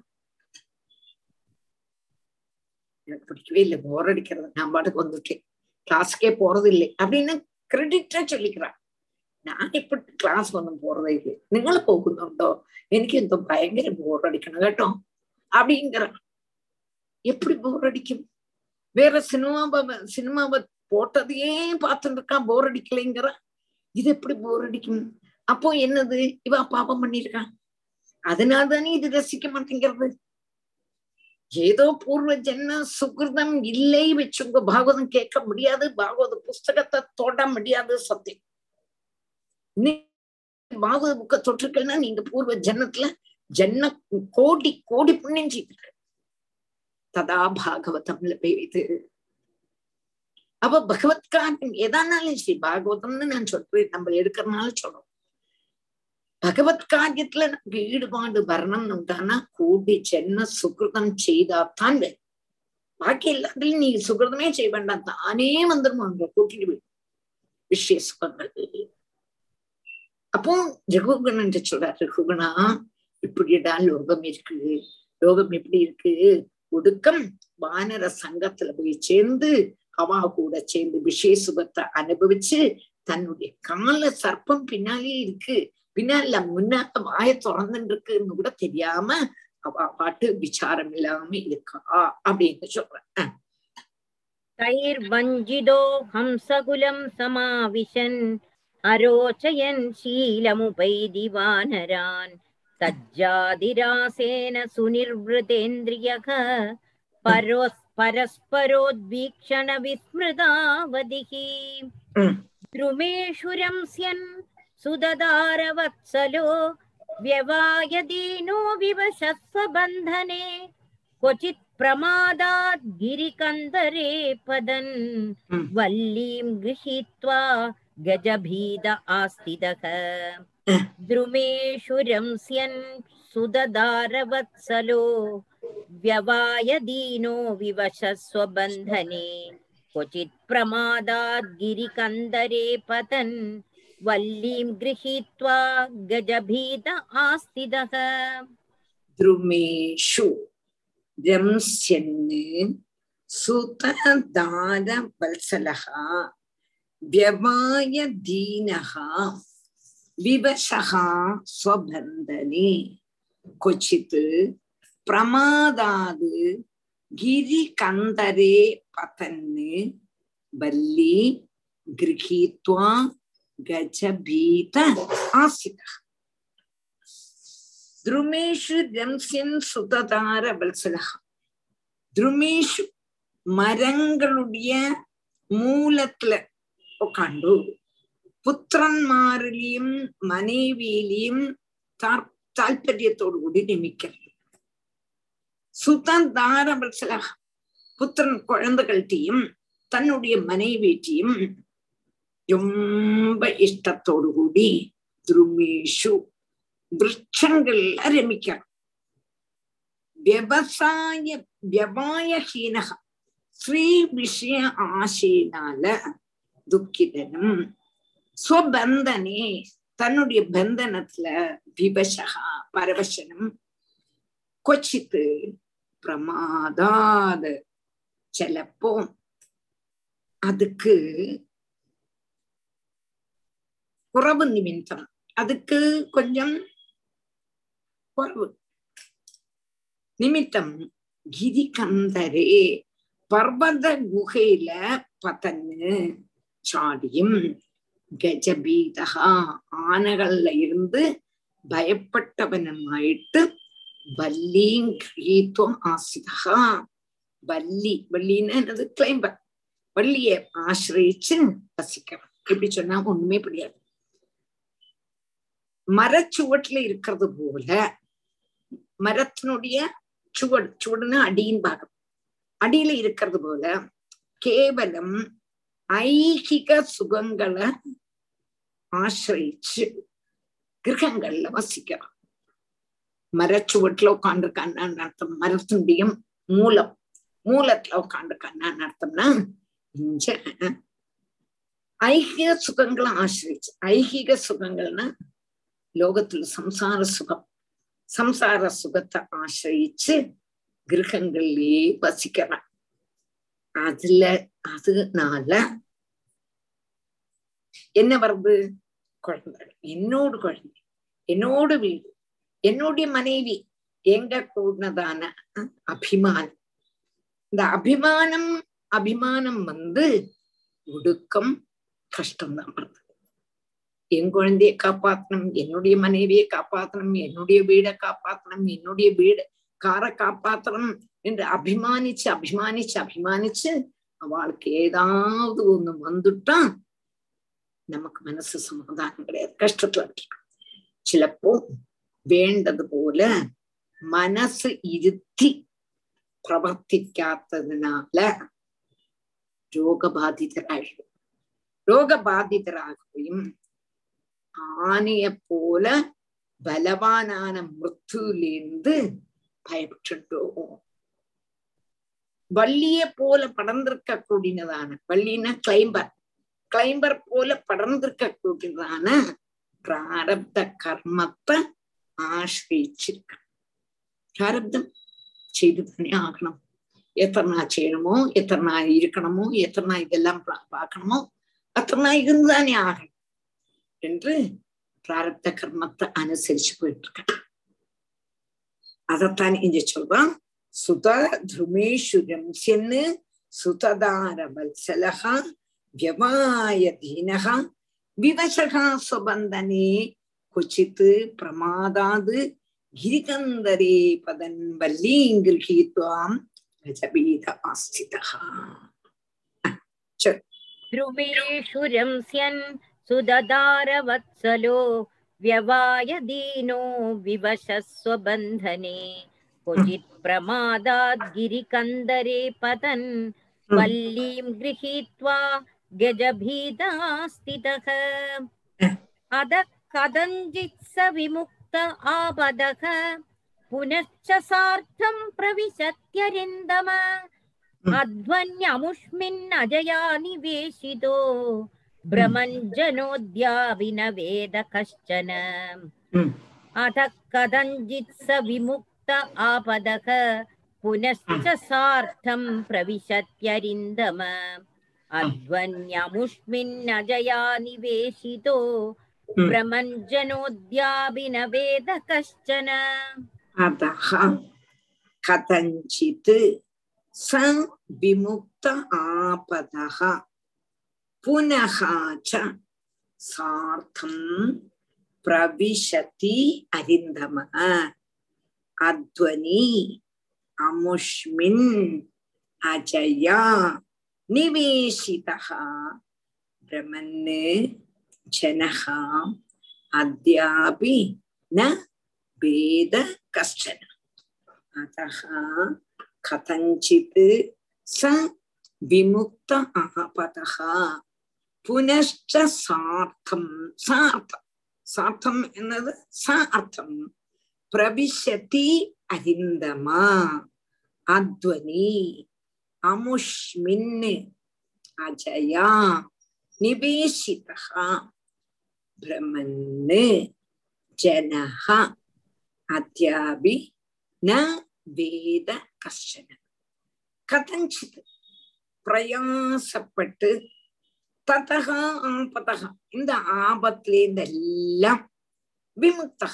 எனக்கு பிடிக்கவே இல்லை போர் அடிக்கிறது நான் பாட்டுக்கு வந்துட்டேன் கிளாஸ்க்கே போறது இல்லை அப்படின்னு கிரெடிட்டா சொல்லிக்கிறான் நான் இப்ப கிளாஸ் ஒன்றும் போறதே இல்லை നിങ്ങൾ പോകുന്നുണ്ടോ എനിക്ക് എന്തോ ഭയങ്കര ബോറടിക്കണം കേട്ടോ அப்படிங்கிறான் எப்படி போர் அடிக்கும் வேற சினிமாவை சினிமாவை போட்டதையே பார்த்துட்டு இருக்கான் போர் அடிக்கலைங்கிறான் இது எப்படி போர் அடிக்கும் அப்போ என்னது இவ பாபம் பண்ணிருக்கான் அதனால தானே இது ரசிக்க மாட்டேங்கிறது ஏதோ பூர்வ ஜென்ம சுகிருதம் இல்லை வச்சுங்க பாகவதம் கேட்க முடியாது பாகவத புஸ்தகத்தை தொட முடியாது சத்தியம் பாகவத புக்க தொற்றுக்கள்னா நீங்க பூர்வ ஜென்மத்துல ஜென்ம கோடி கோடி புண்ணியம் செய்திருக்க ததா பாகவதம்ல பெய்து அப்ப பகவத்காரம் எதானாலும் சரி பாகவதம்னு நான் சொல்றேன் நம்ம எடுக்கிறனால சொல்றோம் பகவத் காரியத்துல நமக்கு ஈடுபாடு வரணும்னு தானா கூடி ஜென்ம சுகிருதம் செய்தாத்தான் வேணும் பாக்கி எல்லாத்துலயும் நீ சுகிருதமே செய்ய வேண்டாம் தானே வந்துடும் அங்க கூட்டிட்டு போய் விஷய சுகங்கள் அப்போ ரகுகணன் சொல்றார் ரகுகணா இப்படிடா லோகம் இருக்கு லோகம் எப்படி இருக்கு ஒடுக்கம் வானர சங்கத்துல போய் சேர்ந்து அவா கூட சேர்ந்து விஷய சுகத்தை அனுபவிச்சு தன்னுடைய கால சர்ப்பம் பின்னாலே இருக்கு பின்னால முன்னால வாய திறந்துட்டு இருக்குன்னு கூட தெரியாம அவ பாட்டு விசாரம் இல்லாம இருக்கா அப்படின்னு சொல்றேன் தயிர் வஞ்சிதோ ஹம்சகுலம் சமாவிஷன் अरोचयन् शीलमुपैदिवानरान् सज्जादिरासेन सुनिर्वृतेन्द्रियः परोस् परस्परोद्वीक्षणविस्मृतावधिः द्रुमेषुरंस्यन् सुददारवत्सलो व्यवायदीनो विवशस्वबन्धने क्वचित् प्रमादात् गिरिकन्दरे पदन् वल्लीं गृहीत्वा गजभीद आस्थितः द्रुमेषु रंस्यन् सुददारवत्सलो व्यवायदीनो विवशस्वबन्धने क्वचित् प्रमादात् गिरिकन्दरे पतन् वल्लीं गृहीत्वा गजभीत आस्थितः द्रुमेषु रंस्यन् सुतदार वत्सलः व्यवाय दीनः विवशः स्वबन्धने क्वचित् प्रमादाद् गिरिकन्दरे पतन् बल्ली गृहीत्वा गजभीत आसितः द्रुमेषु रंस्यन् சுததார வல்சலகா துருமேஷு மரங்களுடைய மூலத்துல உட்காண்டு புத்திரன்மாரிலையும் மனைவியிலையும் தார்- தாற்பயத்தோடு கூடி நிமிக்கிறது சுதந்தார வல்சலகா புத்திரன் குழந்தைகள்கிட்டையும் தன்னுடைய மனைவிட்டையும் ரொம்ப இஷ்டத்தோடு கூடி துருமேஷு விருட்சங்கள்ல ரமிக்கிறான் വ്യവസായ വ്യവായഹീനഹ സ്ത്രീ വിഷയ ആശയിനാല ദുഃഖിതനും സ്വബന്ധനെ தன்னுடைய பந்தனத்துல விவசகா பரவசனம் கொச்சித்து பிரமாதாத சிலப்போ அதுக்கு குறவு நிமித்தம் அதுக்கு கொஞ்சம் குறவு நிமித்தம் கிரிகந்தரே பர்வத குகையில பதன்னு சாடியும் கஜபீதகா ஆனைகள்ல இருந்து பயப்பட்டவனுமாயிட்டு வல்லியும் கிரீத்துவம் ஆசிதகா வள்ளி வள்ளின்னு என்னது கிளைம்பர் வள்ளிய ஆசிரியிச்சு வசிக்கிறான் எப்படி சொன்னா ஒண்ணுமே புரியாது மரச்சுவட்டுல இருக்கிறது போல மரத்தினுடைய சுவடு சுவடுன்னு அடியின் பாகம் அடியில இருக்கிறது போல கேவலம் ஐகிக சுகங்களை ஆசிரியிச்சு கிரகங்கள்ல வசிக்கிறான் மரச்சுவட்டுல உட்காந்துருக்கான்னு அர்த்தம் மரத்தினுடைய மூலம் மூலத்துல உட்காந்துருக்கான்னு அர்த்தம்னா இங்க ஐகிக சுகங்களை ஆசிரிச்சு ஐகிக சுகங்கள்னா லோகத்துல சம்சார சுகம் சம்சார சுகத்தை ஆசிரியிச்சு கிரகங்கள்லயே வசிக்கிறான் அதுல அதனால என்ன வருது குழந்தை என்னோடு குழந்தை என்னோடு வீடு என்னுடைய மனைவி எங்க கூடதான அபிமானம் இந்த அபிமானம் அபிமானம் வந்து ஒடுக்கம் கஷ்டம்தான் வருது என் குழந்தைய காப்பாத்தணும் என்னுடைய மனைவியை காப்பாத்தணும் என்னுடைய வீடை காப்பாத்தணும் என்னுடைய வீடு காரை காப்பாத்தணும் என்று அபிமானிச்சு அபிமானிச்சு அபிமானிச்சு அவளுக்கு ஏதாவது ஒண்ணு வந்துட்டா நமக்கு மனசு சமாதானம் கிடையாது கஷ்டத்துல இருக்கு சிலப்போ வேண்டது போல மனசு இருத்தி പ്രവർത്തിക്കാത്തതിനാല് രോഗബാധിതരായി രോഗബാധിതരാകുകയും ஆனைய போல பலவானான மிருத்துலேருந்து பயப்பட்டுட்டோம் வள்ளிய போல படர்ந்திருக்க கூடினதான வள்ளினா கிளைம்பர் கிளைம்பர் போல படர்ந்திருக்க கூடினதான பிராரப்த கர்மத்தை ஆசிரியிச்சிருக்க பிராரப்தம் செய்து தானே ஆகணும் எத்தனை நாள் செய்யணுமோ எத்தனை நாள் இருக்கணுமோ எத்தனை நாள் இதெல்லாம் பார்க்கணுமோ அத்தனை நாள் இருந்துதானே ஆகணும் என்று பிராரப்த கர்மத்தை அனுசரிச்சு போயிட்டு இருக்க அதத்தான் இங்க சொல்றான் சுத துருமேஷுரம் சென்னு சுததார வத்சலகா வியவாய தீனகா விவசகா சுபந்தனே கொச்சித்து பிரமாதாது गिरिकन्दरे पदन् वल्लीं गृहीत्वां गजबीत आस्थितः ध्रुमेषु रंस्यन् सुददारवत्सलो व्यवाय दीनो विवशः स्वबन्धने क्वचित् प्रमादात् गिरिकन्दरे पतन् वल्लीं गृहीत्वा गजभीता स्थितः अधः कथञ्चित् स विमुक्त आपदः पुनश्च सार्थं प्रविशत्यरिन्दम अध्वन्यमुष्मिन्नजया निवेशितो भ्रमञ्जनोद्याविनवेद कश्चन अथ कथञ्चित् स विमुक्त आपदः पुनश्च सार्थं प्रविशत्यरिन्दम अध्वन्यमुष्मिन्नजया निवेशितो भ्रमञ्जनोद्याभिनवेद कश्चन अतः कथञ्चित् स विमुक्त आपदः पुनः च सार्थं प्रविशति अरिन्दमः अध्वनि अमुष्मिन् अजया निवेशितः ब्रह्मन् जनः अद्यापि न वेद कश्चन अतः कथञ्चित् स विमुक्त आपतः पुनश्च सार्थं सार्थं सार्थம் என்னது ச அர்த்தம் பிரவிशति அரிந்தமா அத்வனி அமுஷ்மின் அஜயா நிவேசிதா பிரமன்னு ஜனः அத்யாபி ந வேத கஷ்டன கதஞ்சித் பிரயாசப்பட்டு ததக ஆபதக இந்த ஆபத்திலேந்தெல்லாம் விமுக்தக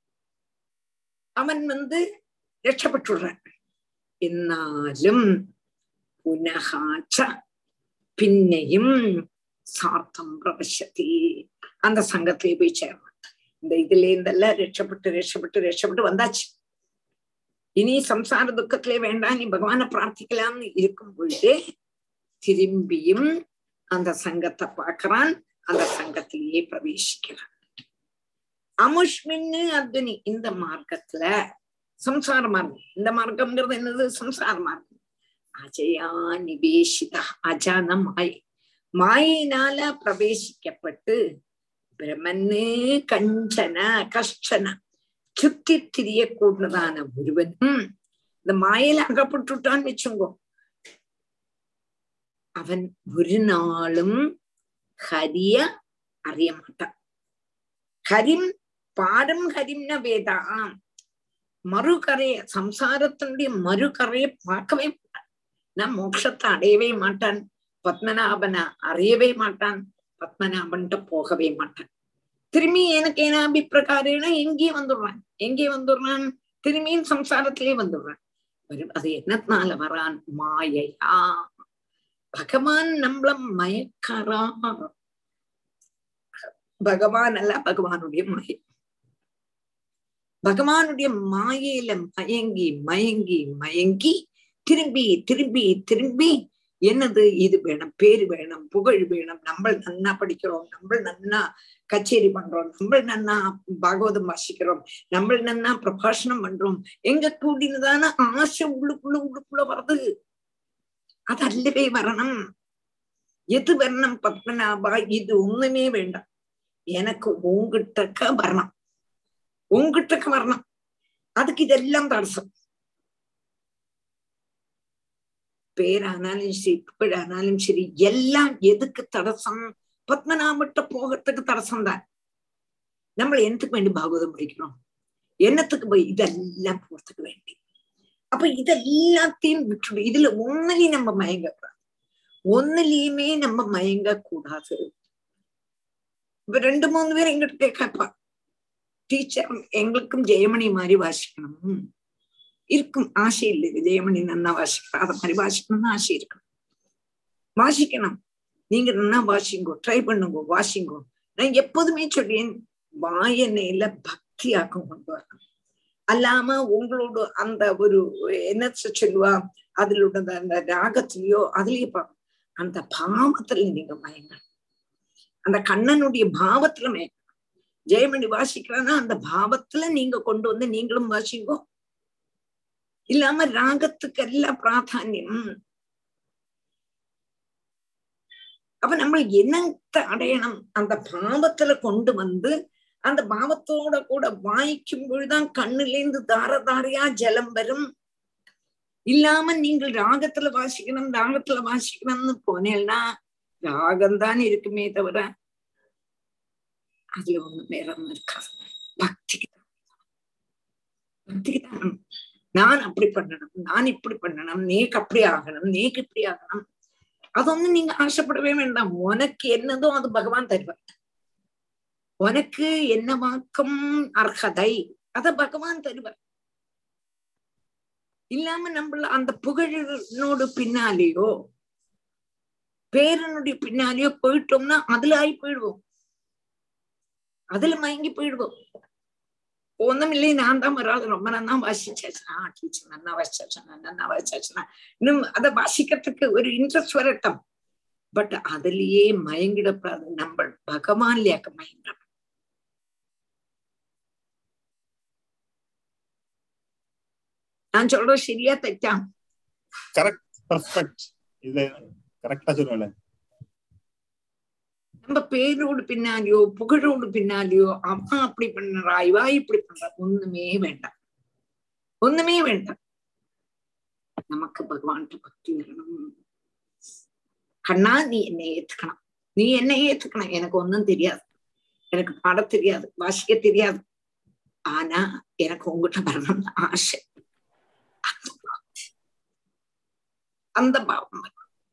அவன் வந்து രക്ഷപ്പെട്ടുடுறான் എന്നാലും പുനഹാച്ച പിന്നെയും സാർത്ഥം പ്രവശ്യത്തി அந்த சங்கத்திலே போய் சேரணும் இந்த இதுல இருந்தெல்லாம் ரட்சப்பட்டு ரட்சப்பட்டு ரட்சப்பட்டு வந்தாச்சு இனி சம்சார துக்கத்திலே வேண்டாம் நீ பகவானை பிரார்த்திக்கலாம்னு இருக்கும் பொழுதே திரும்பியும் அந்த சங்கத்தை பார்க்கறான் அந்த சங்கத்திலேயே பிரவேசிக்கிறான் அமுஷ்மின்னு அத்வனி இந்த மார்க்கத்துல சம்சார மார்க்கம் இந்த மார்க்கம்ங்கிறது என்னது சம்சார மார்க்கம் அஜயா நிவேசித அஜான மாயை மாயினால பிரவேசிக்கப்பட்டு பிரமன்னு கஞ்சன கஷ்டன சுத்தி திரியக்கூடதான ஒருவனும் இந்த மாயில அகப்பட்டுட்டான்னு வச்சுங்கோ அவன் ஒரு நாளும் ஹரிய அறிய மாட்டான் ஹரிம் பாரம் ஹரிம்ன வேதாம் மறுகரைய சம்சாரத்தினுடைய மறுகரையை பார்க்கவே மாட்டான் நான் மோட்சத்தை அடையவே மாட்டான் பத்மநாபனை அறியவே மாட்டான் பத்மநாபன்ட்ட போகவே மாட்டான் திரும்பி எனக்கு ஏன்னா அபிப்பிரகாரேன எங்கே வந்துடுறான் எங்கே வந்துடுறான் திரும்பியும் சம்சாரத்திலே வந்துடுறான் அது என்னத்தினால வரான் மாயையா பகவான் நம்மள மயக்கறா பகவான் அல்ல பகவானுடைய மாயை பகவானுடைய மாயையில மயங்கி மயங்கி மயங்கி திரும்பி திரும்பி திரும்பி என்னது இது வேணும் பேரு வேணும் புகழ் வேணும் நம்ம நன்னா படிக்கிறோம் நம்ம நன்னா கச்சேரி பண்றோம் நம்ம நன்னா பாகவதம் வாசிக்கிறோம் நம்ம நன்னா பிரபாஷணம் பண்றோம் எங்க கூடினதான ஆசை உள்ளுக்குள்ள உள்ளுக்குள்ள வருது அது அல்லவே வரணும் எது வரணும் பத்மநாபா இது ஒண்ணுமே வேண்டாம் எனக்கு உங்கிட்டக்க வரணும் உங்கிட்டக்க வரணும் அதுக்கு இதெல்லாம் தடசம் பேரானாலும் சரி புகழானாலும் சரி எல்லாம் எதுக்கு தடசம் பத்மநாபட்ட போகிறதுக்கு தடசம் தான் நம்ம என்னத்துக்கு வேண்டி பாகவதம் படிக்கிறோம் என்னத்துக்கு போய் இதெல்லாம் போறதுக்கு வேண்டி அப்ப இதெல்லாத்தையும் விட்டுடும் இதுல ஒன்னுலயும் நம்ம மயங்கக்கூடாது ஒன்னுலயுமே நம்ம மயங்க கூடாது இப்ப ரெண்டு மூணு பேர் எங்கிட்ட கேட்பா டீச்சர் எங்களுக்கும் ஜெயமணி மாதிரி வாசிக்கணும் இருக்கும் ஆசை இல்லை ஜெயமணி நன்னா வாசிக்கிறா அத மாதிரி வாசிக்கணும்னு ஆசை இருக்கணும் வாசிக்கணும் நீங்க நன்னா வாசிங்கோ ட்ரை பண்ணுங்க வாசிங்கோ நான் எப்போதுமே சொல்றேன் வாயனையில பக்தியாக்கம் கொண்டு வரணும் அல்லாம உங்களோட அந்த ஒரு என்ன சொல்லுவா அதுல அந்த ராகத்திலயோ அதுலயே பார்க்கணும் அந்த பாவத்துல நீங்க மயங்க அந்த கண்ணனுடைய பாவத்துல மயங்க ஜெயமணி வாசிக்கிறான்னா அந்த பாவத்துல நீங்க கொண்டு வந்து நீங்களும் வாசிங்கோ இல்லாம ராகத்துக்கு எல்லாம் பிராதானியம் அப்ப நம்ம என்னத்தை அடையணும் அந்த பாவத்துல கொண்டு வந்து அந்த பாவத்தோட கூட வாய்க்கும் பொழுதுதான் கண்ணுலேருந்து தார தாரையா ஜலம் வரும் இல்லாம நீங்கள் ராகத்துல வாசிக்கணும் ராகத்துல வாசிக்கணும்னு போனேன்னா ராகம்தான் இருக்குமே தவிர அதுல ஒண்ணு வேற ஒண்ணு இருக்காது பக்திக்கு தான் பக்திக்கு தான் நான் அப்படி பண்ணணும் நான் இப்படி பண்ணணும் நீக்கு அப்படி ஆகணும் நீக்கு இப்படி ஆகணும் അതൊന്നും நீங்க ஆசைப்படவே வேண்டாம் உனக்கு என்னதோ அது பகவான் தருவார் உனக்கு என்னவாக்கும் அர்ஹதை அத பகவான் தருவார் இல்லாம நம்மள அந்த புகழினோடு பின்னாலேயோ பேரனுடைய பின்னாலேயோ போயிட்டோம்னா அதுல ஆகி போயிடுவோம் அதுல மயங்கி போயிடுவோம் ഒന്നുമില്ലേ ഞാൻ താൻ ഒരാൾ ரொம்ப നന്നാ வாசிச்சாச்சுனா டீச்சர் நன்னா வாசிச்சாச்சுனா நன்னா வாசிச்சாச்சுனா இன்னும் அதை வாசிக்கிறதுக்கு ஒரு இன்ட்ரெஸ்ட் வரட்டும் பட் அதுலயே மயங்கிடப்படாது நம்ம பகவான்லயாக்க மயங்கிட நான் சொல்றது சரியா தெச்சா கரெக்ட் பர்ஃபெக்ட் இது கரெக்டா சொல்லுவேன் நம்ம பேரோடு பின்னாலேயோ புகழோடு பின்னாலேயோ அவன் அப்படி பண்றா இவா இப்படி பண்றா ஒண்ணுமே வேண்டாம் ஒண்ணுமே வேண்டாம் நமக்கு பகவான்கிட்ட பக்தி வரணும் கண்ணா நீ என்னை ஏத்துக்கணும் நீ என்னை ஏத்துக்கணும் எனக்கு ஒன்னும் தெரியாது எனக்கு பாட தெரியாது வாசிக்க தெரியாது ஆனா எனக்கு உங்ககிட்ட வரணும்னு ஆசை அந்த பாவம்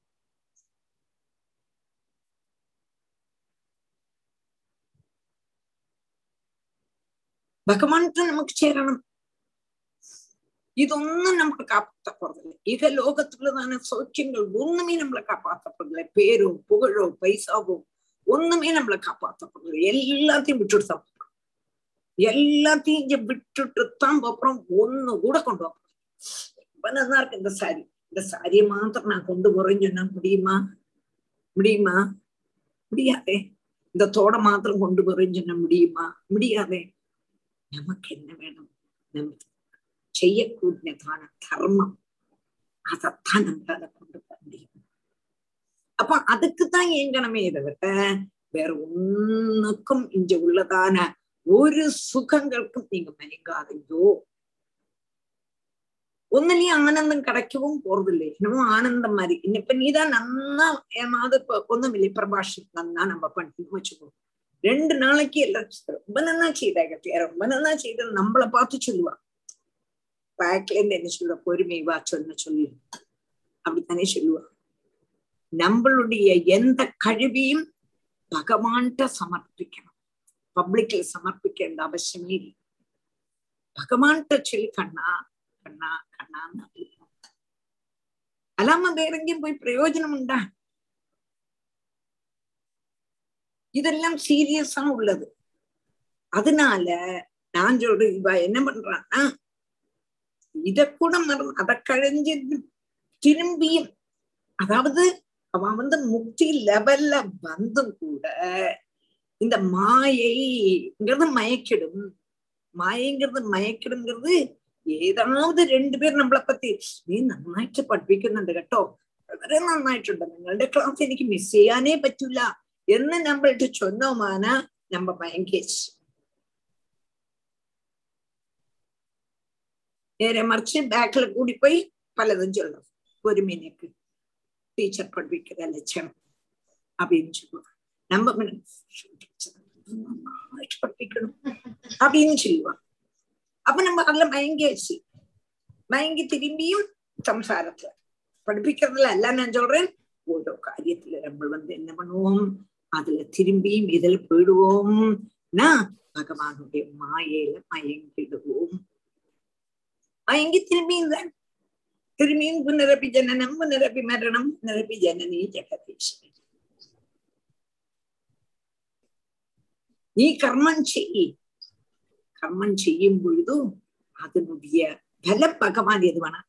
ഭഗവാൻക്ക് നമുക്ക് ചേരണം ഇതൊന്നും നമുക്ക് കാപ്പാത്തപ്പോറതില്ല ഇക ലോകത്തുള്ളതാണ് സൗഖ്യങ്ങൾ ഒന്നുമേ നമ്മളെ കാപ്പാത്തപ്പോറതില്ല പേരോ പുകഴോ പൈസാവോ ഒന്നുമേ നമ്മളെ കാപ്പാത്തപ്പോറதில்ல எல்லாத்தையும் விட்டுட்டு தான் போறோம் எல்லாத்தையும் இங்க விட்டுட்டு தான் போறோம் ஒண்ணு கூட கொண்டு போறோம் ரொம்ப நல்லா இருக்கு இந்த சாரி இந்த சாரியை மாத்திரம் நான் கொண்டு போறேன்னு சொன்னா முடியுமா முடியுமா முடியாதே இந்த தோட மாத்திரம் கொண்டு போறேன்னு சொன்னா முடியுமா முடியாதே நமக்கு என்ன வேணும் நம்ம செய்யக்கூடியதான தர்மம் அதைத்தான் நம்மளால கொண்டு போக முடியும் அப்ப அதுக்குதான் ஏங்கனமே தவிர வேற ஒண்ணுக்கும் இங்க உள்ளதான ஒரு சுகங்களுக்கும் நீங்க மயங்காதீங்கோ ஒன்னுலயும் ஆனந்தம் கிடைக்கவும் போறதில்லை என்னமோ ஆனந்தம் மாதிரி இப்ப நீதான் நன்னா ஏமாவது இப்ப ஒண்ணும் இல்லை பிரபாஷம் நன்னா நம்ம பண்ணி வச்சுக்கோ ரெண்டு நாளைக்கு எல்லாம் ரொம்ப நல்லா செய்தா கத்தியா ரொம்ப நல்லா செய்த நம்மளை பார்த்து சொல்லுவா பேக்ல இருந்து என்ன சொல்லுவா பொறுமை வா சொன்ன சொல்லு அப்படித்தானே சொல்லுவா நம்மளுடைய எந்த கழுவியும் பகவான்கிட்ட சமர்ப்பிக்கணும் பப்ளிக்ல சமர்ப்பிக்க வேண்டிய அவசியமே இல்லை பகவான்கிட்ட சொல்லி கண்ணா கண்ணா கண்ணான்னு அல்லாம வேற எங்கேயும் போய் பிரயோஜனம் உண்டா இதெல்லாம் சீரியஸா உள்ளது அதனால நான் சொல்றேன் இவ என்ன பண்றான்னா இத கூட மறந்து அதை கழிஞ்சு திரும்பியும் அதாவது அவன் வந்து முக்தி லெவல்ல வந்தும் கூட இந்த மாயைங்கிறது மயக்கிடும் மாயைங்கிறது മയക്കിടുங்கிறது ഏതാവത് രണ്ടുപേർ നമ്മളെ പറ്റി നീ നന്നായിട്ട് പഠിപ്പിക്കുന്നുണ്ട് കേട്ടോ വളരെ നന്നായിട്ടുണ്ട് നിങ്ങളുടെ ക്ലാസ് എനിക്ക് മിസ് ചെയ്യാനേ പറ്റൂല എന്ന് നമ്മളിട്ട് ചൊന്നോമാന நம்ம മയങ്കേച്ച് നേരെ മറിച്ച് ബാക്കിൽ കൂടി പോയി പലതും ചൊല്ലും ഒരു മിനിറ്റ് ടീച്ചർ പഠിപ്പിക്കുന്ന ലட்சணம் அப்படின்னு சொல்லுவாங்க நம்ம நന്നായിട്ട് പഠിപ്പിക്കണം அப்படின்னு சொல்லுவாங்க அப்ப நம்ம அதுல மயங்கியாச்சு மயங்கி திரும்பியும் சம்சாரத்துல படிப்பிக்கிறதுல அல்ல நான் சொல்றேன் ஓரோ காரியத்துல நம்ம வந்து என்ன பண்ணுவோம் அதுல திரும்பியும் இதுல போயிடுவோம்னா பகவானுடைய மாயையில மயங்கிடுவோம் மயங்கி திரும்பியும் தான் திரும்பியும் புனரப்பி ஜனனம் புனரப்பி மரணம் புனரப்பி ஜனனி ஜெகதீஸ்வரன் நீ கர்மம் செய் கர்மம் செய்யும் பொழுதும் அதனுடைய பல பகவான் எது வேணா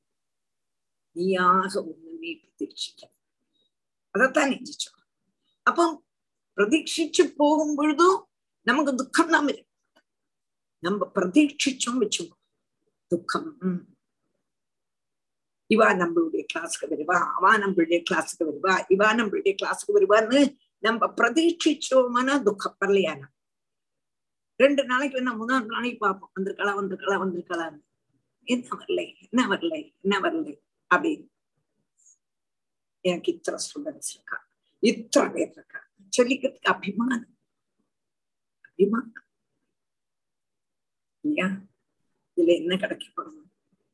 நீயாக ஒண்ணுமே பிரதீட்சிக்க அதைத்தான் நெஞ்சிச்சோம் அப்போ பிரதீட்சிச்சு போகும் பொழுதும் நமக்கு துக்கம் தான் வரும் நம்ம பிரதீட்சிச்சோம் வச்சோம் துக்கம் இவா நம்மளுடைய கிளாஸுக்கு வருவா அவா நம்மளுடைய கிளாஸுக்கு வருவா இவா நம்மளுடைய கிளாஸுக்கு வருவான்னு நம்ம பிரதீட்சிச்சோம்னா துக்கம் வரலையான ரெண்டு நாளைக்கு வேணா மூணாவது நாளைக்கு பார்ப்போம் வந்திருக்கலாம் வந்திருக்கலாம் வந்திருக்கலாம் என்ன வரலை என்ன வரலை என்ன வரலை அப்படின்னு எனக்கு இத்தனை ஸ்டூடெண்ட்ஸ் இருக்கா இத்தனை பேர் இருக்கா சொல்லிக்கிறதுக்கு அபிமானம் அபிமானம் இல்லையா இதுல என்ன கிடைக்கப்படும்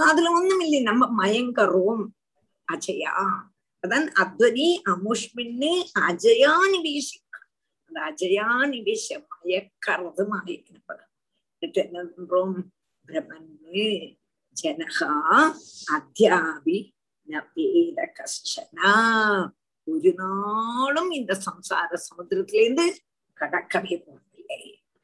அதுல ஒண்ணும் இல்லை நம்ம மயங்கறோம் அஜயா அதான் அத்வனி அமுஷ்மின்னு அஜயா நிவேசி அந்த அஜயா நிவேச மயக்கறது மயக்கப்படும் എന്നിട്ട് என்ன பண்றோம் பிரமன்னு ஜனகா அத்தியாபி நவேத கஷ்டனா ஒரு நாளும் இந்த சம்சார சமுத்திரத்திலிருந்து கடக்கவே போவதில்லை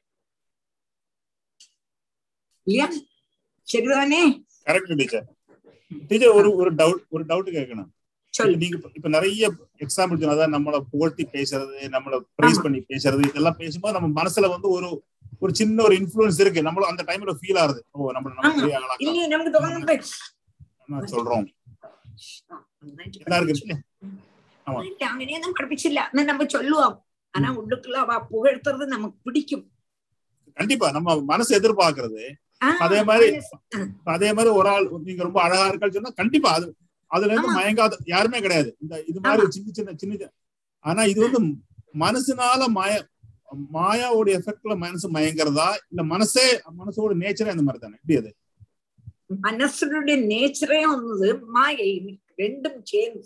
இல்லையா சரிதானே கரெக்ட் டீச்சர் டீச்சர் ஒரு ஒரு டவுட் ஒரு டவுட் கேட்கணும் சொல்லு நீங்க இப்ப- இப்ப நிறைய எக்ஸாம்பிள் சொன்னா அதாவது நம்மள புகழ்த்தி பேசுறது நம்மள பிரைஸ் ஆமா. பண்ணி பேசுறது இதெல்லாம் பேசும்போது நம்ம மனசுல வந்து ஒரு ஒரு சின்ன ஒரு இன்ஃபுளுன்ஸ் இருக்கு நம்மளும் அந்த டைம்ல ஃபீல் ஆகுது ஓ நம்ம நம்ம ஆமா. பெரிய ஆளாக்கலாம் இல்லையே நமக்கு தொடர்ந்து நான் சொல்றோம் ആ, നന്നായിട്ട് எல்லாருக்கும் പഠിപ്പിച്ചു. ஆமா ഇല്ല, അങ്ങനെയൊന്നും പഠിപ്പിച്ചില്ല എന്ന് നമ്മ ചൊല്ലുവാം ஆனா உள்ளுக்குள்ள அவ புகழ்த்துறது நமக்கு பிடிக்கும் கண்டிப்பா நம்ம மனசு எதிர்பார்க்கறது ஆ, அதே மாதிரி மனசு- ஆ, அதே மாதிரி ஒரு ஆள் நீங்க ரொம்ப அழகா இருக்கா சொன்னா கண்டிப்பா அது அதுல இருந்து ஆமா. மயங்காத யாருமே கிடையாது இந்த இது மாதிரி ஆமா. சின்ன சின்ன சின்ன சின்ன- ஆனா இது வந்து மனசுனால மய மாயாவோட எஃபெக்ட்ல மனசு மயங்கிறதா இல்ல மனசே மனசோட நேச்சரே அந்த மாதிரி தானே எப்படி அது മനസ്സിനുടെ നേച്ചറേ ഒന്നത് മായയും രണ്ടും ചേർന്ന്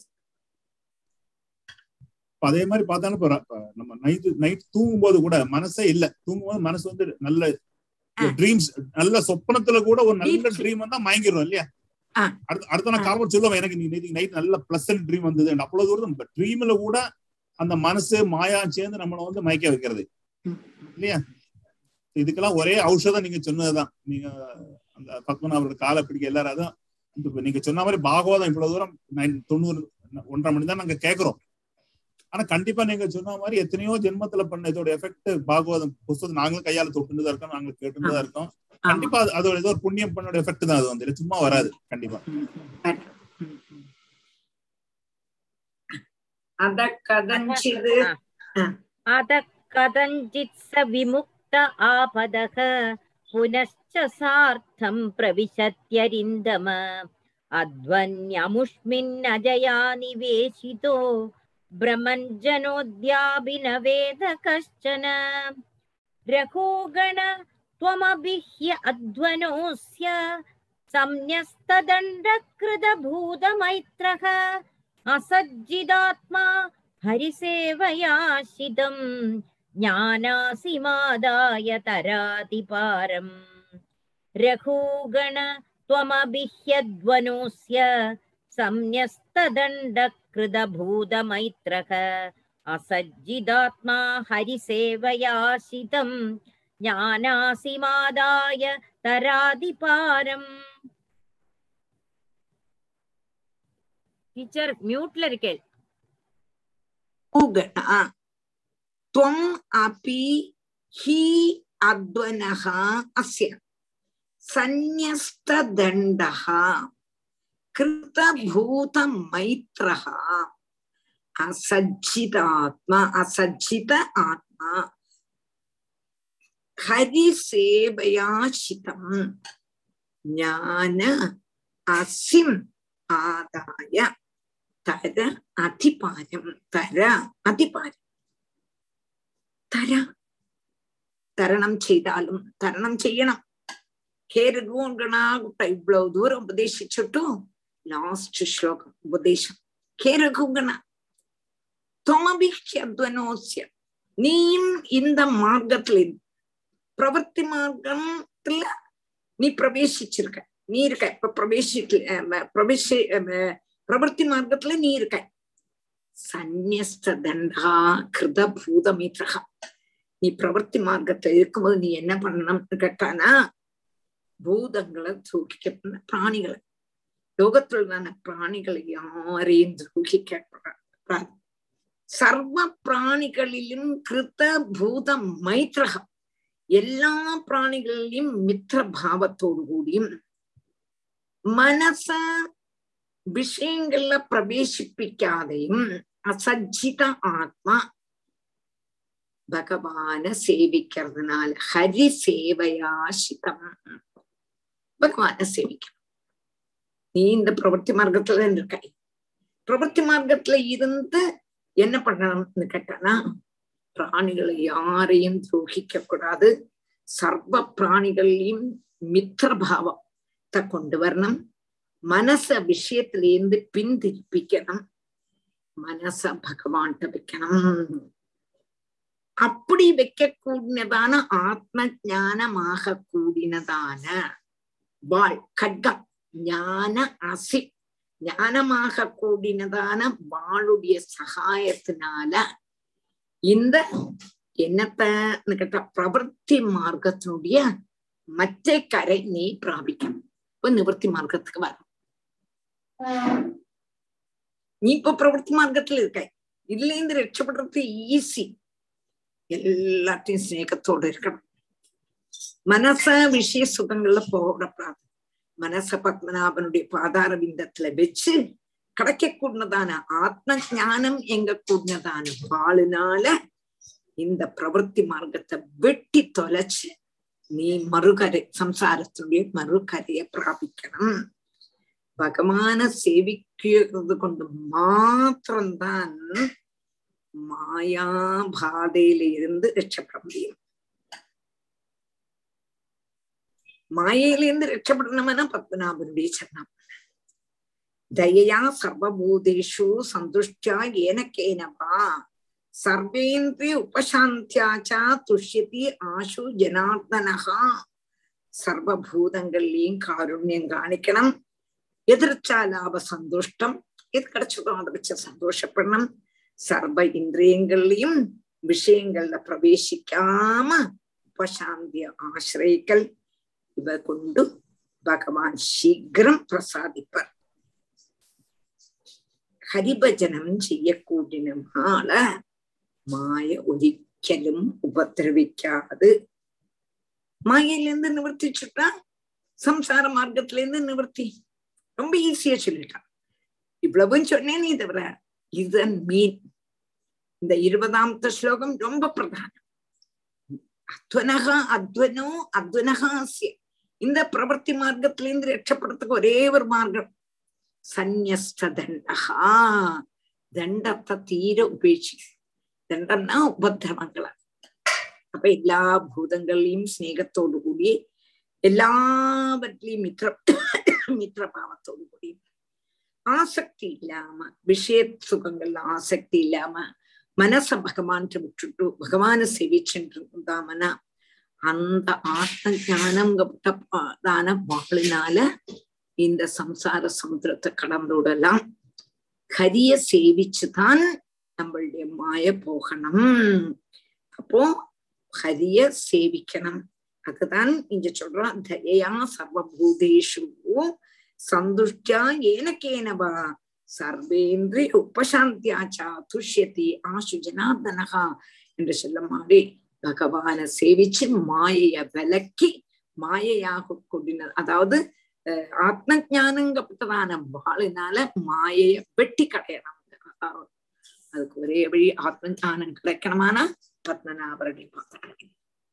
இப்ப அதே மாதிரி பார்த்தாலும் இப்ப ர- இப்ப நம்ம நைட்டு நைட் தூங்கும் போது கூட மனசே இல்ல தூங்கும் போது மனசு வந்து நல்ல ஆ. ட்ரீம்ஸ் நல்ல சொப்பனத்துல கூட ஒரு நல்ல Deep sleep. ட்ரீம் வந்தா மயங்கிரும் இல்லையா ஆ. அடுத்த அடுத்த நான் ஆ. காரணம் சொல்லுவேன் எனக்கு நீ நைட் நல்ல பிளசன்ட் ட்ரீம் வந்தது அவ்வளவு தூரம் ட்ரீம்ல கூட அந்த மனசு மாயா சேர்ந்து நம்மளை வந்து மயக்க வைக்கிறது இல்லையா இதுக்கெல்லாம் ஒரே ஔஷதம் நீங்க சொன்னதுதான் நீங்க அந்த பத்மநாபரோட காலை பிடிக்க எல்லாரும் அதான் இந்த நீங்க சொன்ன மாதிரி பாகவதம் இவ்வளவு தூரம் நைன் தொண்ணூறு ஒன்றரை மணி தான் நாங்க கேட்கிறோம் ஆனா கண்டிப்பா நீங்க சொன்ன மாதிரி எத்தனையோ ஜென்மத்துல பண்ண இதோட எஃபெக்ட் பாகவதம் புஸ்தகம் நாங்களும் கையால தொட்டுதான் இருக்கோம் நாங்க கேட்டுதான் இருக்கோம் கண்டிப்பா அது- அதோட ஏதோ ஒரு புண்ணியம் பண்ணோட எஃபெக்ட் தான் அது வந்து இது சும்மா வராது கண்டிப்பா അത കഥഞ്ചിത് अतः कथञ्चित् स विमुक्त आपदः पुनश्च सार्थं प्रविशत्यरिन्दम अध्वन्यमुष्मिन्नजया निवेशितो भ्रमञ्जनोद्याभिनवेद कश्चन रघोगण त्वमभिह्य अध्वनोऽस्य संन्यस्तदण्डकृतभूतमैत्रः असज्जिदात्मा हरिसेवयाशितं ज्ञानासिमादाय तरातिपारम् रघूगण त्वमभिह्यध्वनोऽस्य संन्यस्तदण्डकृतभूतमैत्रः असज्जिदात्मा हरिसेवयाशितं ज्ञानासिमादाय तराதிபாரம் டீச்சர் மியூட்ல இருக்கேன் ഗണ ത്വം അപി ഹി അധ്വനഃ അസ്യ സന്യസ്തദണ്ഡഃ കൃതഭൂതമൈത്രഃ അസജ്ജിതാത്മ അസജ്ജിത ആത്മാ ഹരിസേവയാശിതം ജ്ഞാന അസിം ആദായ തര അതിപാരം തര അതിപാരം തര തരണം ചെയ്താലും തരണം ചെയ്യണം കേരകൂങ്കണാകുട്ട ഇவ்வளவு ദൂരം ഉപദേശിച്ചിട്ടു ലാസ്റ്റ് ശ്ലോകം ഉപദേശം കേരകൂങ്കണ ത്വമഭിഹ്യധ്വനോസ്യ നീയും இந்த மார்க்கத்துல பிரவர்த்தி மார்க்கத்துல நீ பிரவேசிச்சிருக்க நீ இருக்க இப்ப பிரவேசிக்கல பிரவேசி பிரவர்த்தி மார்க்கத்துல நீ இருக்க சந்நியஸ்த தண்டா கிருத பூதமித்ரகா நீ பிரவர்த்தி மார்க்கத்துல இருக்கும்போது நீ என்ன பண்ணணும்னு கேட்டானா பூதங்களை தூக்கிக்க பிராணிகளை லோகத்துள்ளதான பிராணிகளை யாரையும் தூக்கிக்க கூடாது சர்வ பிராணிகளிலும் கிருத பூத மைத்ரகம் எல்லா பிராணிகளிலும் மித்திர பாவத்தோடு கூடியும் மனச விஷயங்கள்ல பிரவேசிப்பிக்காதையும் அசஜித ஆத்மா பகவான சேவிக்கிறதுனால ஹரி சேவையாசிதம் பகவான சேவிக்கணும் நீ இந்த பிரவர்த்தி மார்க்கத்துல இருக்க பிரவர்த்தி மார்க்கத்துல இருந்து என்ன பண்ணணும்னு கேட்டானா பிராணிகளை யாரையும் துரோகிக்க கூடாது சர்வ பிராணிகளையும் மித்திரபாவத்தை கொண்டு வரணும் மனச விஷயத்துல இருந்து பின்திருப்பிக்கணும் மனச பகவான்கிட்ட வைக்கணும் அப்படி வைக்க கூடினதான ஆத்ம ஞானமாக கூடினதான வாழ் கட்கம் ஞான அசி ஞானமாக கூடினதான வாளுடைய சகாயத்தினால இந்த என்னத்தன்னு கேட்டா பிரவൃத்தி மார்க்கத்தினுடைய மற்ற கரை நீ பிராபிக்கணும் இப்ப நிவர்த்தி மார்க்கத்துக்கு வர நீ இப்ப பிரவൃத்தி மார்க்கத்துல இருக்க இதுல இருந்து ரட்சப்படுறது ஈஸி எல்லாத்தையும் ஸ்நேகத்தோட இருக்கணும் மனச விஷய சுகங்கள்ல போகக்கூடாது மனச பத்மநாபனுடைய பாதார விந்தத்துல வச்சு கிடைக்க கூடதான ஆத்ம ஞானம் எங்க கூடதான வாளுனால இந்த பிரவൃத்தி மார்க்கத்தை வெட்டி தொலைச்சு நீ மறுகரை சம்சாரத்தினுடைய மறுகரையை பிராபிக்கணும் பகவான சேவிக்கிறது கொண்டு மாத்திரம்தான் மாயா பாதையில இருந்து ரட்சப்பட முடியும் மாயையிலிருந்து ரட்சப்படணும்னா பத்மநாபனுடைய சரணம் தயையா சர்வபூதேஷு சந்துஷ்டியா ஏனக்கேனவா சர்வேந்திரிய உபசாந்தியாச்சா துஷ்யதி ஆஷு ஜனார்தனகா சர்வபூதங்கள்லயும் காருண்யம் காணிக்கணும் எதிர்ச்சா லாப சந்தோஷ்டம் எது கிடைச்சதோ அதை வச்சு சந்தோஷப்படணும் சர்வ இந்திரியங்கள்லயும் விஷயங்கள்ல பிரவேசிக்காம உபசாந்திய ஆசிரியக்கல் இவ கொண்டு பகவான் சீக்கிரம் பிரசாதிப்பார் ഹരിഭജനം ചെയ്യക്കൂടിനുമാള് മായ ഒരിക്കലും ഉപദ്രവിക്കാതെ மாயிலிருந்து நிவர்த்திச்சுட்டா சம்சார மார்க்கத்துல இருந்து நிவர்த்தி ரொம்ப ஈஸியா சொல்லிட்டான் இவ்வளவும் சொன்னேன் நீ தவிர இதன் மீன் இந்த இருபதாமത്തെ ஸ்லோகம் ரொம்ப பிரதானம் அத்வனகா அத்வனோ அத்வனகாசிய இந்த பிரவர்த்தி மார்க்கத்துல இருந்து ரட்சப்படுறதுக்கு ஒரே ஒரு மார்க்கம் സന്യസ്ത ദണ്ഡഹാ ദണ്ഡത്തെ തീരെ ഉപേക്ഷിക്കും ദണ്ഡംனா ഉപദ്രവങ്ങള് അപ്പൊ എല്ലാ ഭൂതങ്ങളെയും സ്നേഹത്തോടു കൂടി எல்லாவற்றிலையும் மித்ர மித்ரபாவத்தோடு கூடி ஆசக்தி இல்லாம விஷய சுகங்கள்ல ஆசக்தி இல்லாம மனச பகவான்கிட்ட விட்டுட்டு பகவான சேவிச்சுட்டு இருந்தாமனா அந்த ஆத்ம ஞானம்தான வாழினால இந்த சம்சார சமுத்திரத்தை கடந்து விடலாம் ஹரிய சேவிச்சுதான் நம்மளுடைய மாய போகணும் அப்போ ஹரிய சேவிக்கணும் அதுதான் இங்க சொல்றான் தயையா சர்வபூதேஷு சந்துஷ்டியா ஏனக்கேனவா சர்வேந்திரி உபசாந்தியாச்சா துஷ்யதி ஆசு ஜனார்தனகா என்று சொல்ல மாதிரி பகவான சேவிச்சு மாயைய விலக்கி மாயையாக கொண்டினர் அதாவது ஆத்ம ஞானங்கப்பட்டதான வாழினால மாயைய வெட்டி கடையணும் அதுக்கு ஒரே வழி ஆத்ம ஞானம் கிடைக்கணுமானா பத்மநாபரடி பார்த்து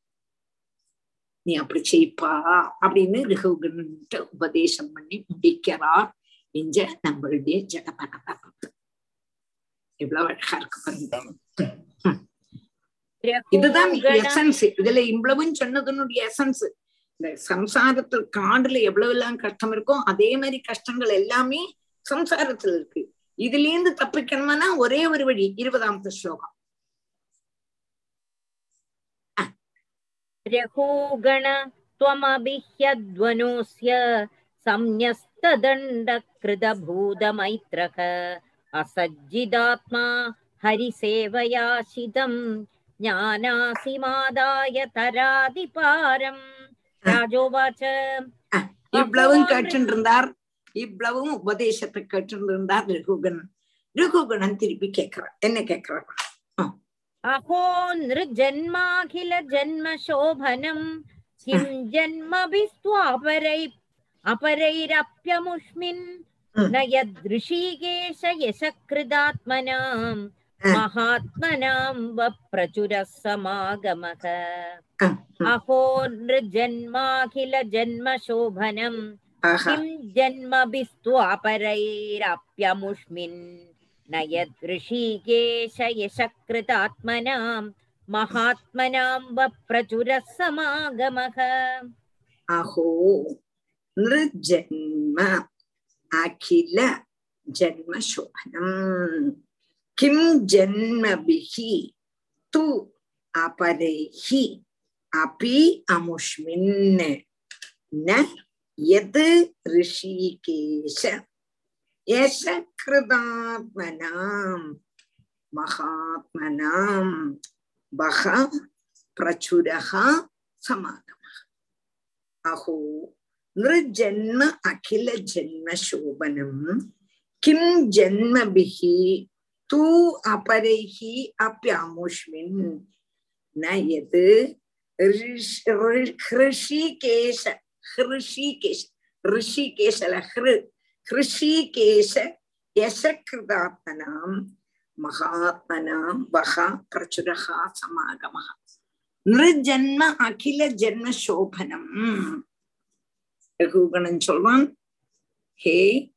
நீ அப்படி செய்ப்பா அப்படின்னு ரிகுகிட்ட உபதேசம் பண்ணி முடிக்கிறார் என்ற நம்மளுடைய ஜெகபனதா எவ்வளவு அழகா இருக்கு பாருங்க இதுதான் எசன்ஸ் இதுல இவ்வளவும் சொன்னதனுடைய எசன்ஸ் இந்த சம்சாரத்துல காடுல எவ்வளவு எல்லாம் கஷ்டம் இருக்கோ அதே மாதிரி கஷ்டங்கள் எல்லாமே சம்சாரத்துல இருக்கு இதுல இருந்து தப்பிக்கணும்னா ஒரே ஒரு வழி இருபதாமத்து ஸ்லோகம் रघुगण त्वमभिह्यध्वनोऽस्य संन्यस्तदण्डकृतभूतमैत्रक असज्जिदात्मा हरिसेवयाशितम् ज्ञानासिमादाय तरादिपारम् ராஜோவாச்ச இவ்வளவும் கேட்டுருந்தார் இவ்வளவும் உபதேசத்தை கேட்டுருந்தார் ரகுகன் ரகுகணன் திருப்பி கேட்கிறார் என்ன கேட்கிறார் அஹோ நிருஜன்மாகில ஜன்ம சோபனம் கிம் ஜன்மபிஸ்துவாபரை अपरैरप्यमुष्मिन् न यदृषीकेश यशकृदात्मनाम् महात्मनां वप्रचुरः समागमः अहो नृजन्माखिल जन्म शोभनम् किं जन्मभिस्त्वापरैरप्यमुष्मिन् न यदृषीकेश यशकृतात्मनां महात्मनां वप्रचुरः समागमः अहो नृजन्म अखिल जन्मशोभनम् किं जन्मभिः तु अपरैः अपि अमुष्मिन् न यद् ऋषिकेश यशकृतात्मनां महात्मनां वः प्रचुरः समागमः अहो नृजन्म अखिल जन्म शोभनं किं जन्मभिः तु अपरैः अप्यामुष्मिन् न यत् ऋष- ऋ- हृषिकेश हृषिकेश ऋषिकेशल हृ हृषिकेश यशकृतात्मनां महात्मनां वः प्रचुरः समागमः नृजन्म अखिल जन्म शोभனம் ரகுகணன் சொல்வான் ஹே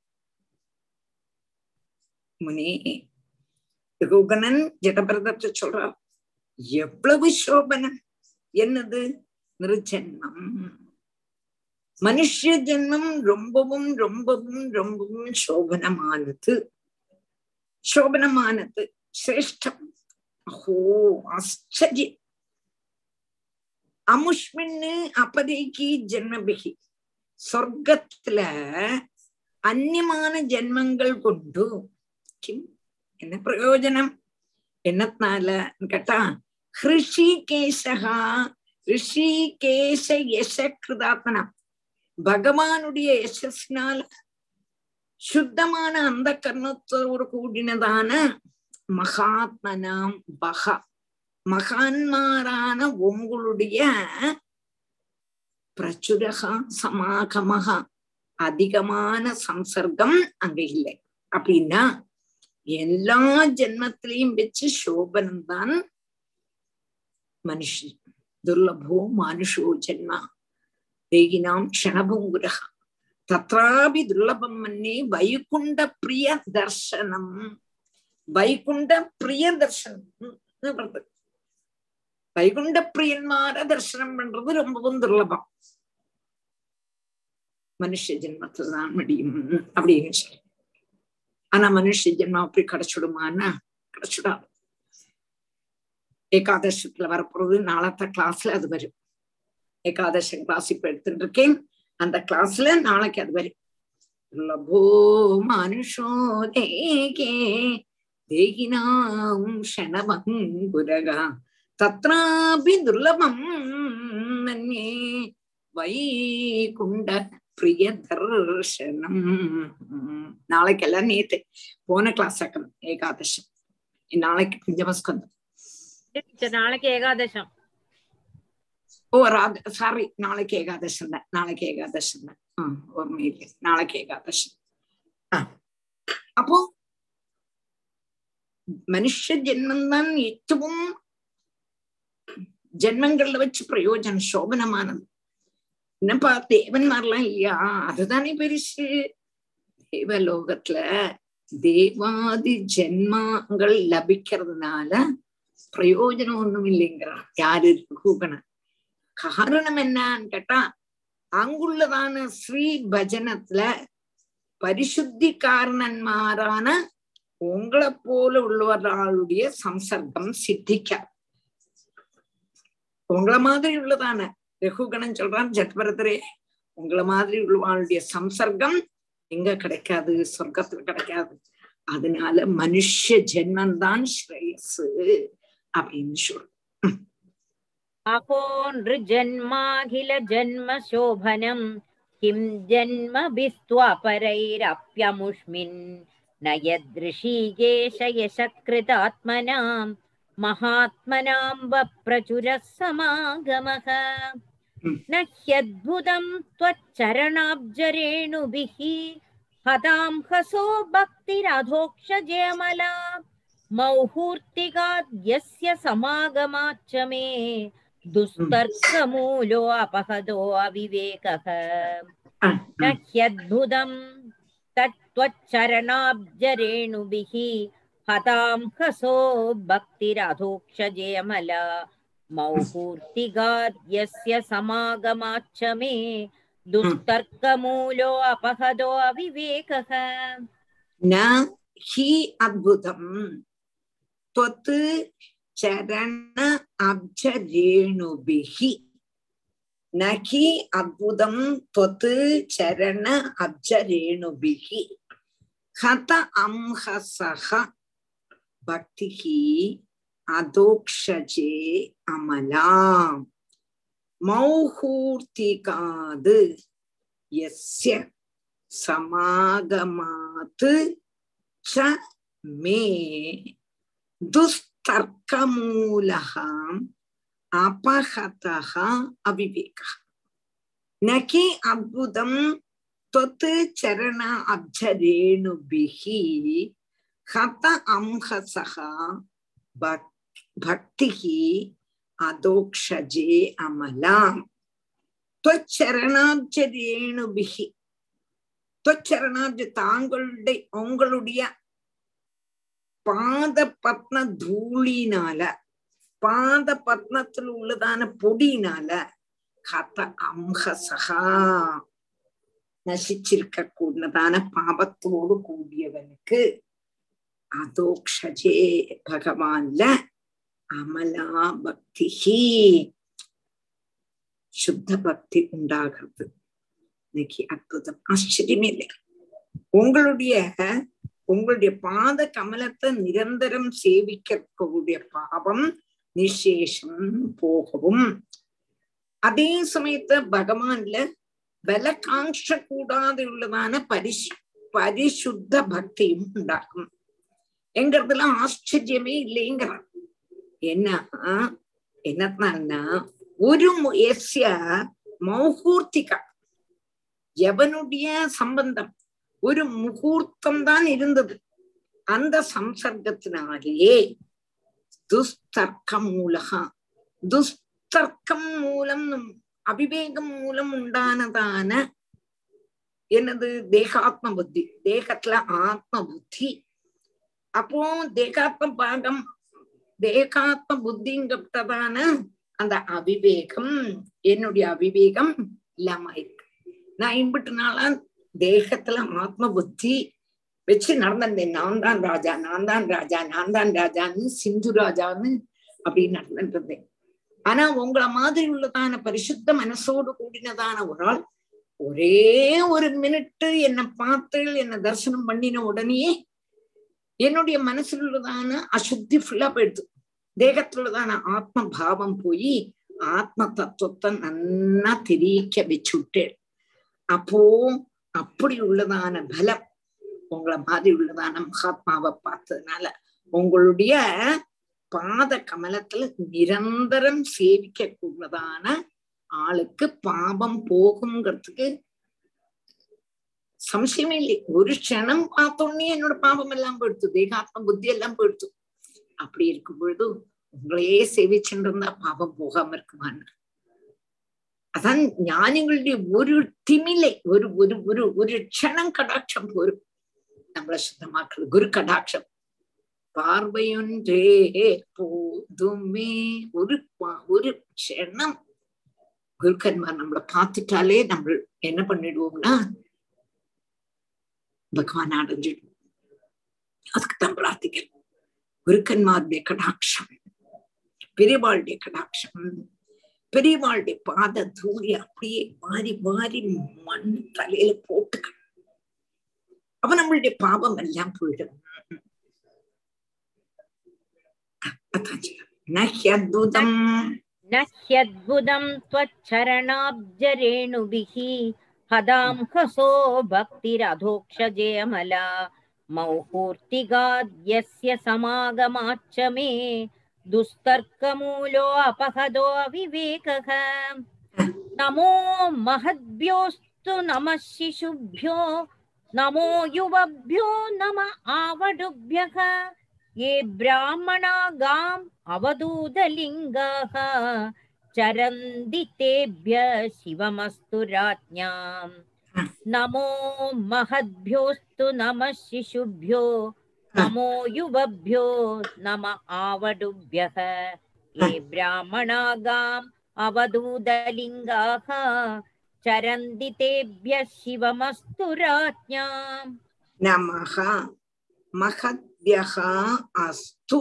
முனி ரகுகணன் ஜடபரதத்தை சொல்றார் எவ்வளவு சோபனம் என்னது நிருஜன்மம் மனுஷ ஜென்மம் ரொம்பவும் ரொம்பவும் ரொம்பவும் சோபனமானது சோபனமானது சிரேஷ்டம் அஹோ ஆச்சரியம் அமுஷ்மின்னு அப்பதைக்கு ஜென்மபிகி சொர்க்கத்துல அந்நியமான ஜென்மங்கள் கொண்டு கிம் என்ன பிரயோஜனம் என்னத்தினால கேட்டா ஹிருஷிகேசகா ரிஷிகேச யச கிருதாத்மனா பகவானுடைய யசஸ்னால சுத்தமான அந்த கர்ணத்தோடு கூடினதான மகாத்மனாம் பக மகான்மாரான உங்களுடைய பிரச்சுரகா சமாகமகா அதிகமான சம்சர்க்கம் அங்க இல்லை அப்படின்னா எல்லா ஜென்மத்திலையும் வச்சு சோபனம் தான் மனுஷன் துர்லபோ மனுஷோ ஜென்மா தேகினாம் க்ஷணபுங்குரக தத்ராபி துர்லபம் மன்னே வைகுண்ட பிரிய தர்சனம் வைகுண்ட பிரிய தர்சனம் வருது வைகுண்ட பிரியன்மார தரிசனம் பண்றது ரொம்பவும் துர்லபம் மனுஷ ஜென்மத்துல தான் முடியும் அப்படின்னு சொல்லி ஆனா மனுஷ ஜென்மம் அப்படி கிடைச்சிடுமான்னா கிடைச்சிடாது ஏகாதசத்துல வரப்போறது நாளத்த கிளாஸ்ல அது வரும் ஏகாதச கிளாஸ் இப்ப எடுத்துட்டு இருக்கேன் அந்த கிளாஸ்ல நாளைக்கு அது வரும் லபோ மனுஷோ தேகே தேகினாம் ஷணபங்குரகா தத்ராபி துர்லபம் மன்யே வைகுண்ட பிரிய தர்சனம் நாளைக்கெல்லாம் நேத்து போன கிளாஸ் ஆக்கணும் ஏகாதசம் நாளைக்கு பஞ்சமஸ்கந்தம் டீச்சர் நாளைக்கு ஏகாதசம் ஓ ராத சாரி நாளைக்கு ஏகாதசம் தான் நாளைக்கு ஏகாதசம் தான் ஆஹ் ஓர்மையில நாளைக்கு ஏகாதசம் ஆஹ் அப்போ மனுஷ ஜென்மம் தான் ഏറ്റവും ஜென்மங்கள்ல வச்சு பிரயோஜனம் சோபனமானது என்னப்பா தேவன்மாரெல்லாம் இல்லையா அதுதானே பெருசு தேவலோகத்துல தேவாதி ஜென்மங்கள் லபிக்கிறதுனால பிரயோஜனம் ஒண்ணும் இல்லைங்கிறான் யாரு ரகுகணன் காரணம் என்னன்னு கேட்டா அங்குள்ளதான ஸ்ரீ பஜனத்துல பரிசுத்தி காரணன்மாரான உங்களை போல உள்ளவர்களுடைய சம்சர்க்கம் சித்திக்க உங்களை மாதிரி உள்ளதான ரகுகணன் சொல்றான் ஜட்பரதரே உங்களை மாதிரி உள்ளவாளுடைய சம்சர்க்கம் எங்க கிடைக்காது சொர்க்கத்துல கிடைக்காது அதனால மனுஷ ஜென்மம் தான் ஸ்ரேயஸ் அப்படின்னு சொல்றோம் अहो नृजन्माखिल जन्म शोभनम् किं जन्मभिस्त्वापरैरप्यमुष्मिन् न यदृशीकेश यशकृतात्मनां महात्मनां वप्रचुरः समागमः न ह्यद्भुतं त्वच्चरणाब्जरेणुभिः हतां हसो भक्तिरधोक्षजयमला मौहूर्तिकाद्यस्य समागमाच्च मे दुस्तर्कमूलो अपहदो अविवेकः न ह्यद्भुतं तत्त्वच्चरणाब्जरेणुभिः हतां हसो भक्तिरधोक्षजयमला मौहूर्तिगाद्यस्य समागमाच्च मे दुस्तर्कमूलो अपहदो अविवेकः न हि अद्भुतम् त्वत् चरण अब्जरेणुभिः न हि अद्भुतं त्वत् चरण अब्जरेणुभिः हत अंहसः भक्तिः अदोक्षजे अमला मौहूर्तिकाद् यस्य समागमात् च मे दुस्तर्कमूलः अपहतः अविवेकः न कि अद्भुतं त्वत् चरण अब्जरेणुभिः हत अंहसः भक्तिः அதோக்ஷஜே அமலாம் துவச்சரணாப்ஜரேணுபிகி துவச்சரணாப்ஜ தாங்களுடைய உங்களுடைய பாத பத்ம தூளினால பாத பத்மத்தில் உள்ளதான பொடியினால கத அம்ஹசகா நசிச்சிருக்க கூடதான பாபத்தோடு கூடியவனுக்கு அதோக்ஷஜே பகவான்ல அமலா பக்தி சுத்த பக்தி உண்டாகிறது இன்னைக்கு அற்புதம் ஆச்சரியமே இல்லை உங்களுடைய உங்களுடைய பாத கமலத்தை நிரந்தரம் சேவிக்கக்கூடிய பாவம் நிசேஷம் போகவும் அதே சமயத்துல பகவான்ல வில காங்ஷ கூடாது உள்ளதான பரிசு பரிசுத்த பக்தியும் உண்டாகும் எங்கிறதுல ஆச்சரியமே இல்லைங்கிறான் என்ன என்னன்னா ஒரு எஸ்ய மௌகூர்த்திக எவனுடைய சம்பந்தம் ஒரு முகூர்த்தம் தான் இருந்தது அந்த சம்சர்க்கத்தினாலேயே துஸ்தர்க்கம் மூலகா துஸ்தர்க்கம் மூலம் அவிவேகம் மூலம் உண்டானதான என்னது தேகாத்ம புத்தி தேகத்துல ஆத்ம புத்தி அப்போ தேகாத்ம பாகம் தேகாத்ம புத்திங்கப்பட்டதான அந்த அவிவேகம் என்னுடைய அவிவேகம் இல்லாம இருக்கு நான் இம்பிட்டு நாளா தேகத்துல ஆத்ம புத்தி வச்சு நடந்திருந்தேன் நான் தான் ராஜா நான் தான் ராஜா நான் தான் ராஜான்னு சிந்து ராஜான்னு அப்படின்னு நடந்துட்டு இருந்தேன் ஆனா உங்களை மாதிரி உள்ளதான பரிசுத்த மனசோடு கூடினதான ஒரு ஆள் ஒரே ஒரு மினிட்டு என்னை பார்த்து என்னை தரிசனம் பண்ணின உடனேயே என்னுடைய மனசுல உள்ளதான அசுத்தி ஃபுல்லா போயிடுது தேகத்துள்ளதான ஆத்ம பாவம் போய் ஆத்ம தத்துவத்தை நன்னா தெரிவிக்க வச்சுட்டு அப்போ அப்படி உள்ளதான பலம் உங்களை மாதிரி உள்ளதான மகாத்மாவை பார்த்ததுனால உங்களுடைய பாத கமலத்துல நிரந்தரம் சேவிக்க கூடதான ஆளுக்கு பாபம் போகுங்கிறதுக்கு சம்சயமே இல்லை ஒரு க்ஷணம் பார்த்தோன்னே என்னோட பாவம் எல்லாம் போயிடுத்து தேகாத்ம புத்தி எல்லாம் போயிடுத்து அப்படி இருக்கும் பொழுது உங்களையே சேவிச்சுட்டு இருந்தா பாவம் போகாம இருக்குமான்னு அதான் ஞானிகளுடைய ஒரு திமிலை ஒரு ஒரு ஒரு ஒரு க்ஷணம் கடாட்சம் போரும் நம்மளை சுத்தமாக்குறது குரு கடாட்சம் பார்வையொன்றே போதுமே ஒரு ஒரு க்ஷணம் குருக்கன்மார் நம்மளை பார்த்துட்டாலே நம்ம என்ன பண்ணிடுவோம்னா பகவான் அடைஞ்சிடும் அதுக்கு தான் பிரார்த்திக்கணும் குருக்கன்மாருடைய கடாட்சம் பெரியவாளுடைய கடாட்சம் பெரியவாளுடைய பாத தூரி அப்படியே மாறி மாறி மண் தலையில போட்டுக்கணும் அப்ப நம்மளுடைய பாவம் எல்லாம் போயிடும் நஹ்யத்புதம் न ह्यद्भुतं त्वच्चरणाब्जरेणुभिः हदांहसो भक्तिरधोक्षजे अमला मौहूर्तिगाद्यस्य समागमाच्च मे दुस्तर्कमूलो अपहदो अविवेकः नमो महद्भ्योऽस्तु नमः शिशुभ्यो नमो युवभ्यो नम आवडुभ्यः ये ब्राह्मणा गाम् अवधूतलिङ्गाः चरन्ति तेभ्य शिवमस्तु राज्ञाम् नमो महद्भ्योऽस्तु नमः शिशुभ्यो नमो युवभ्यो नम आवडुभ्यः ये ब्राह्मणा गाम् अवधूतलिङ्गाः चरन्ति तेभ्यः शिवमस्तु राज्ञाम् நமः மகத்யः அஸ்து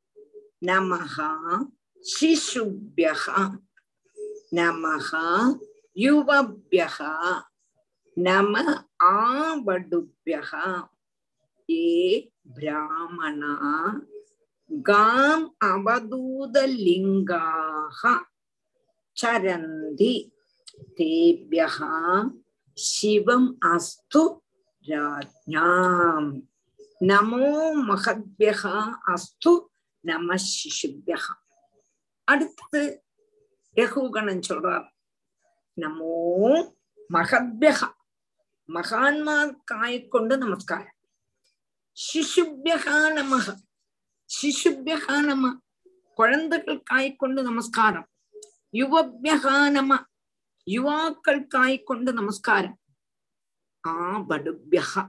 நமः शिशुभ्यः नमः युवभ्यः नम आवडुभ्यः ये ब्राह्मणा गाम् अवधूतलिङ्गाः चरन्ति तेभ्यः शिवम् अस्तु राज्ञाम् நமோ மகத்யகா அஸ்து நம சிசுபியகா அடுத்தது யகுகணன் சொல்றார் நமோ மகத்யகா மகான்மார்க்காய் கொண்டு நமஸ்காரம் சிசுபியகா நமக சிசுபியகா நம குழந்தைகளுக்காய் கொண்டு நமஸ்காரம் யுவபியகா நம யுவாக்கள்காய் கொண்டு நமஸ்காரம் ஆ படுபியகா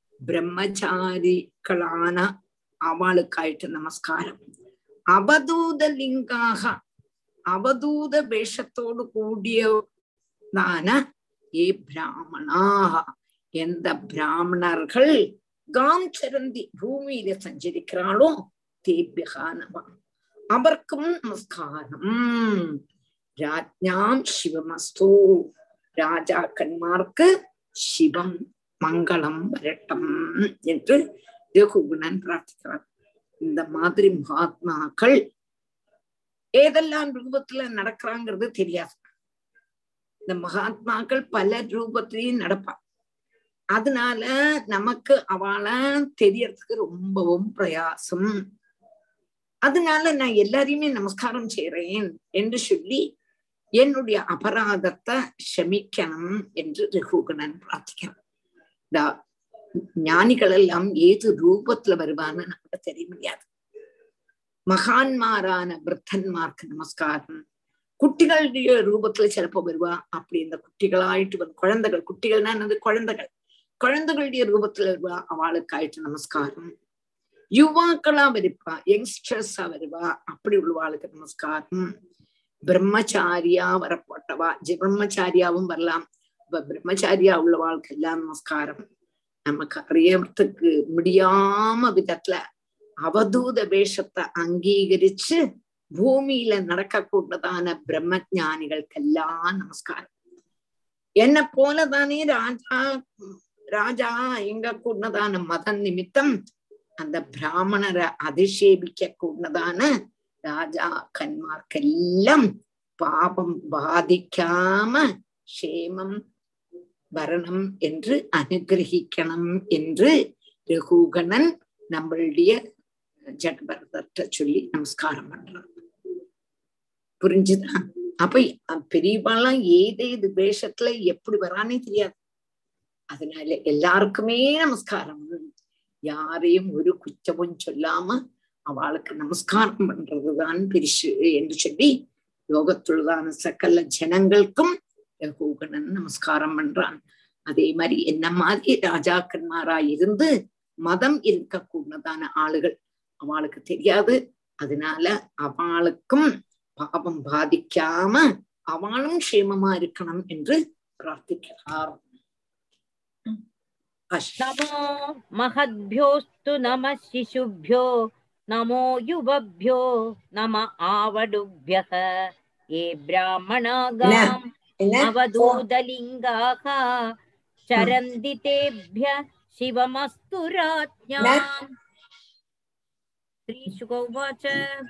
பிரம்மச்சாரிகளான அவளுக்காயிட்டு நமஸ்காரம் அவதூத லிங்காக அவதூத வேஷத்தோடு கூடியதான ஏ பிராமணாக எந்த பிராமணர்கள் காம் சரந்தி பூமியில சஞ்சரிக்கிறாளோ தேபியகானவா அவர்க்கும் நமஸ்காரம் ராஜ்ஞாம் சிவமஸ்து ராஜாக்கன்மார்க்கு சிவம் மங்களம் வரட்டும் என்று ரகுகுணன் பிரார்த்திக்கிறார் இந்த மாதிரி மகாத்மாக்கள் ஏதெல்லாம் ரூபத்துல நடக்கிறாங்கிறது தெரியாது இந்த மகாத்மாக்கள் பல ரூபத்திலையும் நடப்பான் அதனால நமக்கு அவளை தெரியறதுக்கு ரொம்பவும் பிரயாசம் அதனால நான் எல்லாரையுமே நமஸ்காரம் செய்யறேன் என்று சொல்லி என்னுடைய அபராதத்தை ஷமிக்கணும் என்று ரகுகணன் பிரார்த்திக்கிறான் இந்த ஞானிகள் எல்லாம் ஏது ரூபத்துல வருவான்னு நமக்கு தெரிய முடியாது மகான்மாரான விருத்தன்மார்க்கு நமஸ்காரம் குட்டிகளுடைய ரூபத்துல சிலப்போ வருவா அப்படி இந்த குட்டிகளாயிட்டு வந்து குழந்தைகள் குட்டிகள்னா என்னது குழந்தைகள் குழந்தைகளுடைய ரூபத்துல வருவா அவளுக்கு ஆயிட்டு நமஸ்காரம் யுவாக்களா வருப்பா யங்ஸ்டர்ஸா வருவா அப்படி உள்ளவாளுக்கு நமஸ்காரம் பிரம்மச்சாரியா வரப்பட்டவா பிரம்மச்சாரியாவும் வரலாம் இப்ப பிரம்மச்சாரியா உள்ளவாளுக்கு எல்லாம் நமஸ்காரம் நமக்கு அறியறதுக்கு முடியாம விதத்துல அவதூத வேஷத்தை அங்கீகரிச்சு பூமியில நடக்கக்கூடதான பிரம்ம ஞானிகளுக்கெல்லாம் நமஸ்காரம் என்ன போலதானே ராஜா ராஜா எங்க கூடதான மத நிமித்தம் அந்த பிராமணரை அதிஷேபிக்க கூடதான ராஜா கன்மார்க்கெல்லாம் பாபம் பாதிக்காம க்ஷேமம் வரணும் என்று அனுகிரகிக்கணும் என்று ரகுகணன் நம்மளுடைய ஜடபரதற்ற சொல்லி நமஸ்காரம் பண்றான் புரிஞ்சுதா அப்ப பெரியவாளாம் ஏதேது வேஷத்துல எப்படி வரானே தெரியாது அதனால எல்லாருக்குமே நமஸ்காரம் யாரையும் ஒரு குச்சமும் சொல்லாம அவளுக்கு நமஸ்காரம் பண்றதுதான் பெருசு என்று சொல்லி யோகத்துள்ளதான சகல ஜனங்களுக்கும் யகோகணன் நமஸ்காரம் பண்றான் அதே மாதிரி என்ன மாதிரி ராஜாக்கன்மாரா இருந்து மதம் இருக்கக்கூடதான ஆளுகள் அவளுக்கு தெரியாது அதனால அவளுக்கும் பாபம் பாதிக்காம அவளும் க்ஷேமமா இருக்கணும் என்று பிரார்த்திக்கிறார் नमो महद्भ्योऽस्तु नमः शिशुभ्यो नमो युवभ्यो नम आवडुभ्यः ये ब्राह्मणागाम् अवधूतलिङ्गाः चरन्ति तेभ्यः शिवमस्तु राज्ञाम् श्रीशुक उवाच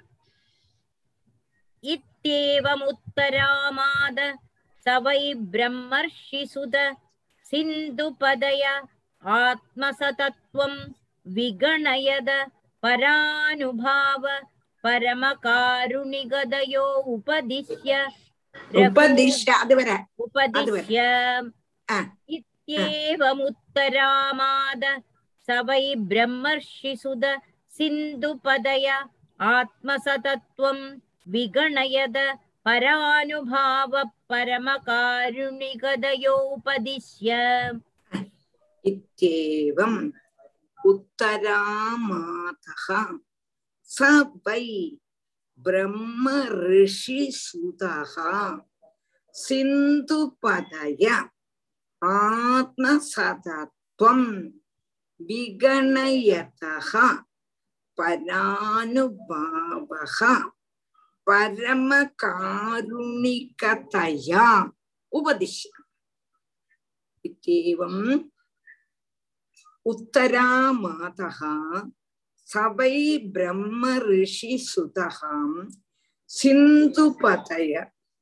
इत्येवमुत्तरामाद स वै ब्रह्मर्षिसुत सिन्धुपदय आत्मसतत्वं विगणयद परानुभाव परमकारुणिगदयो उपदिश्य உபதிஷ அது வர उपदिश्य इत्येवमुत्तरामाद स वै ब्रह्मर्षिसुद सिन्धुपदय आत्मसतत्वं विगणयद परानुभाव परमकारुणिगदयोपदिश्य इत्येवम् उत्तरामातः स वै ब्रह्म ऋषिसुतः சிந்துபதய ஆத்மசதத்வம் விகணயதः பரானுபாவः परमकारुणिकतया उपदिश्य इत्येवम् उत्तरा मातः स वै ब्रह्म ऋषिसुतः सिन्धुपतय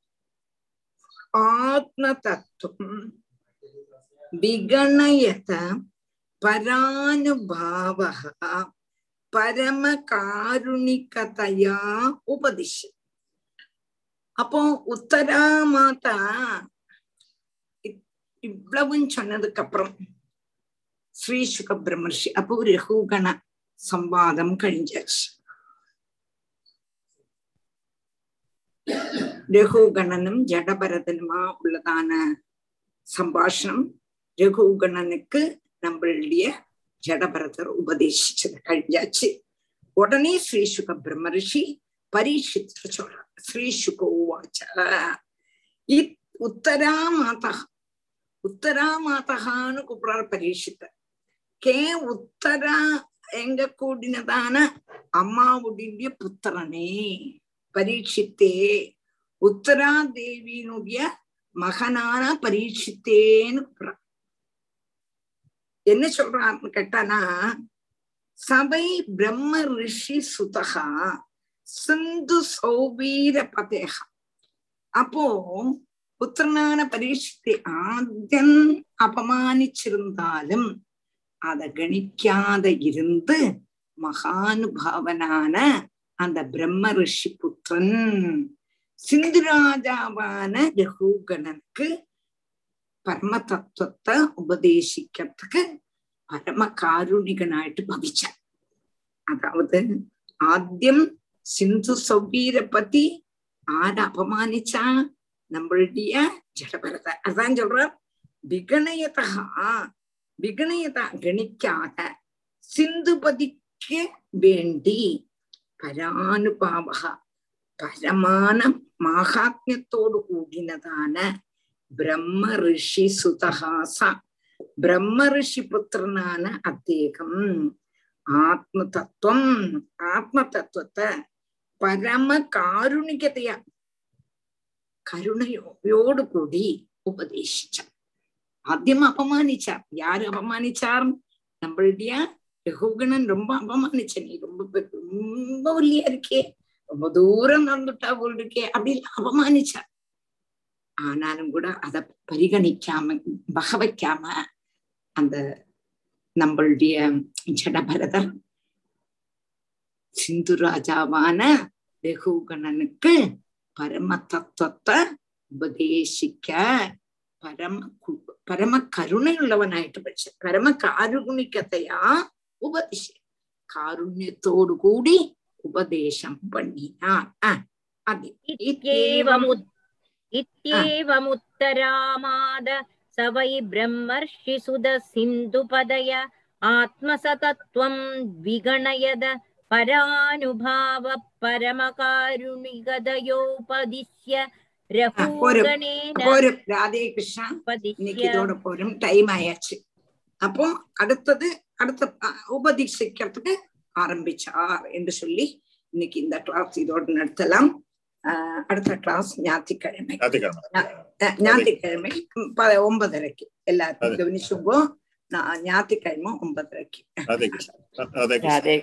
आत्मतत्त्वं विगणयत परानुभावः பரமகாருணிகதையா உபதிஷ அப்போ உத்தரா மாதா இ- இவ்வளவும் சொன்னதுக்கு அப்புறம் ஸ்ரீ சுக பிரம்மர்ஷி அப்போ ரகுகண சம்வாதம் கழிஞ்சாச்சு ரகுகணனும் ஜடபரதனுமா உள்ளதான சம்பாஷணம் ரகுகணனுக்கு நம்மளுடைய ஜடபரதர் உபதேசிச்சது கழிஞ்சாச்சு உடனே ஸ்ரீ சுக பிரம்மரிஷி பரீட்சித்து சொல்றார் ஸ்ரீ சுகோவாச்ச இத் உத்தரா மாதா உத்தரா மாதகான்னு கூப்பிடுறார் பரீட்சித்த கே உத்தரா எங்க கூடினதான அம்மாவுடைய புத்திரனே பரீட்சித்தே உத்தரா தேவியினுடைய மகனான பரீட்சித்தேன்னு கூப்பிடுறார் என்ன சொல்றான்னு கேட்டானா சபை பிரம்ம ரிஷி சுதகா சிந்து சௌபீர பதேகா அப்போ புத்திரனான பரீட்சித்தை ஆദ്യം அபமானிச்சிருந்தாலும் அத கணிக்காத இருந்து மகானுபாவனான அந்த பிரம்ம ரிஷி புத்திரன் சிந்துராஜாவான ரகுகணனுக்கு பரம தத்துவத்தை உபதேசிக்கிறதுக்கு பரம காருணிகனாയിട്ട് ഭവിച്ചാൻ அதாவது ஆദ്യം சிந்து சௌகீர பத்தி ஆர அபமானிச்சா நம்மளுடைய ஜடபரத அதான் சொல்ற விகணயதா விகணயதா கணிக்காத சிந்துபதிக்கு வேண்டி பரானுபாவக പരമാന മാഹാത്മ്യത്തോടു കൂടിനതാണ് ബ്രഹ്മ ഋഷി സുതഹാസ ബ്രഹ്മ ഋഷി പുത്രനാണ് അദ്ദേഹം ആത്മതത്വം ആത്മതത്വത്തെ പരമ കാരുണികതയ കരുണയോട് കൂടി ഉപദേശിച്ച ആദ്യം അപമാനിച്ച யாரு அபமானிச்சார் நம்மளுடைய ரகுகணன் ரொம்ப அபமானிச்ச நீ ரொம்ப பெ- ரொம்ப ஒல்லியா இருக்கே ரொம்ப தூரம் நடந்துட்டா போல் இருக்கே அப்படின்னு அவமானிச்சா ஆனாலும் கூட அத பரிகணிக்காம வக வைக்காம அந்த நம்மளுடைய ஜடபரதர் சிந்து ராஜாவான ரகுகணனுக்கு பரம தத்துவத்தை உபதேசிக்க பரம கு- பரம கருணை உள்ளவனாയിട്ട് പഠിച്ച പരമ കാരുണികതയാ ഉപദേശ കാരുണ്യത്തോടു കൂടി ഉപദേശം பண்ணினார் அஹ், அது इत्येवमुत् इत्येवमुत्तरामाद स वै ब्रह्मर्षिसुध सिन्धुपदय आत्मसतत्त्वं विगणयद परानुभाव परमकारुणिगदयोपदिश्य रघुगणेन அப்போ ஒரு ராதே கிருஷ்ணா இன்னைக்கு उपदिश्य இதோட போறோம் டைம் ஆயாச்சு அப்போ அடுத்தது அடுத்த அஹ், உபதேசிக்கிறதுக்கு ஆரம்பிச்சார் என்று சொல்லி இன்னைக்கு இந்த கிளாஸ் இதோட நடத்தலாம் ஆஹ், அடுத்த கிளாஸ் ஞாயிற்றுக்கிழமை ஞாயிற்றுக்கிழமை அஹ், ஞாயிற்றுக்கிழமை ம், ப- ஒன்பதரைக்கு எல்லாத்தையும் அது. கவனிச்சுங்கோ நான் ஞாயிற்றுக்கிழமை ஒன்பதரைக்கு ராதே கிருஷ்ணா ராதே கிருஷ்ணா ராதே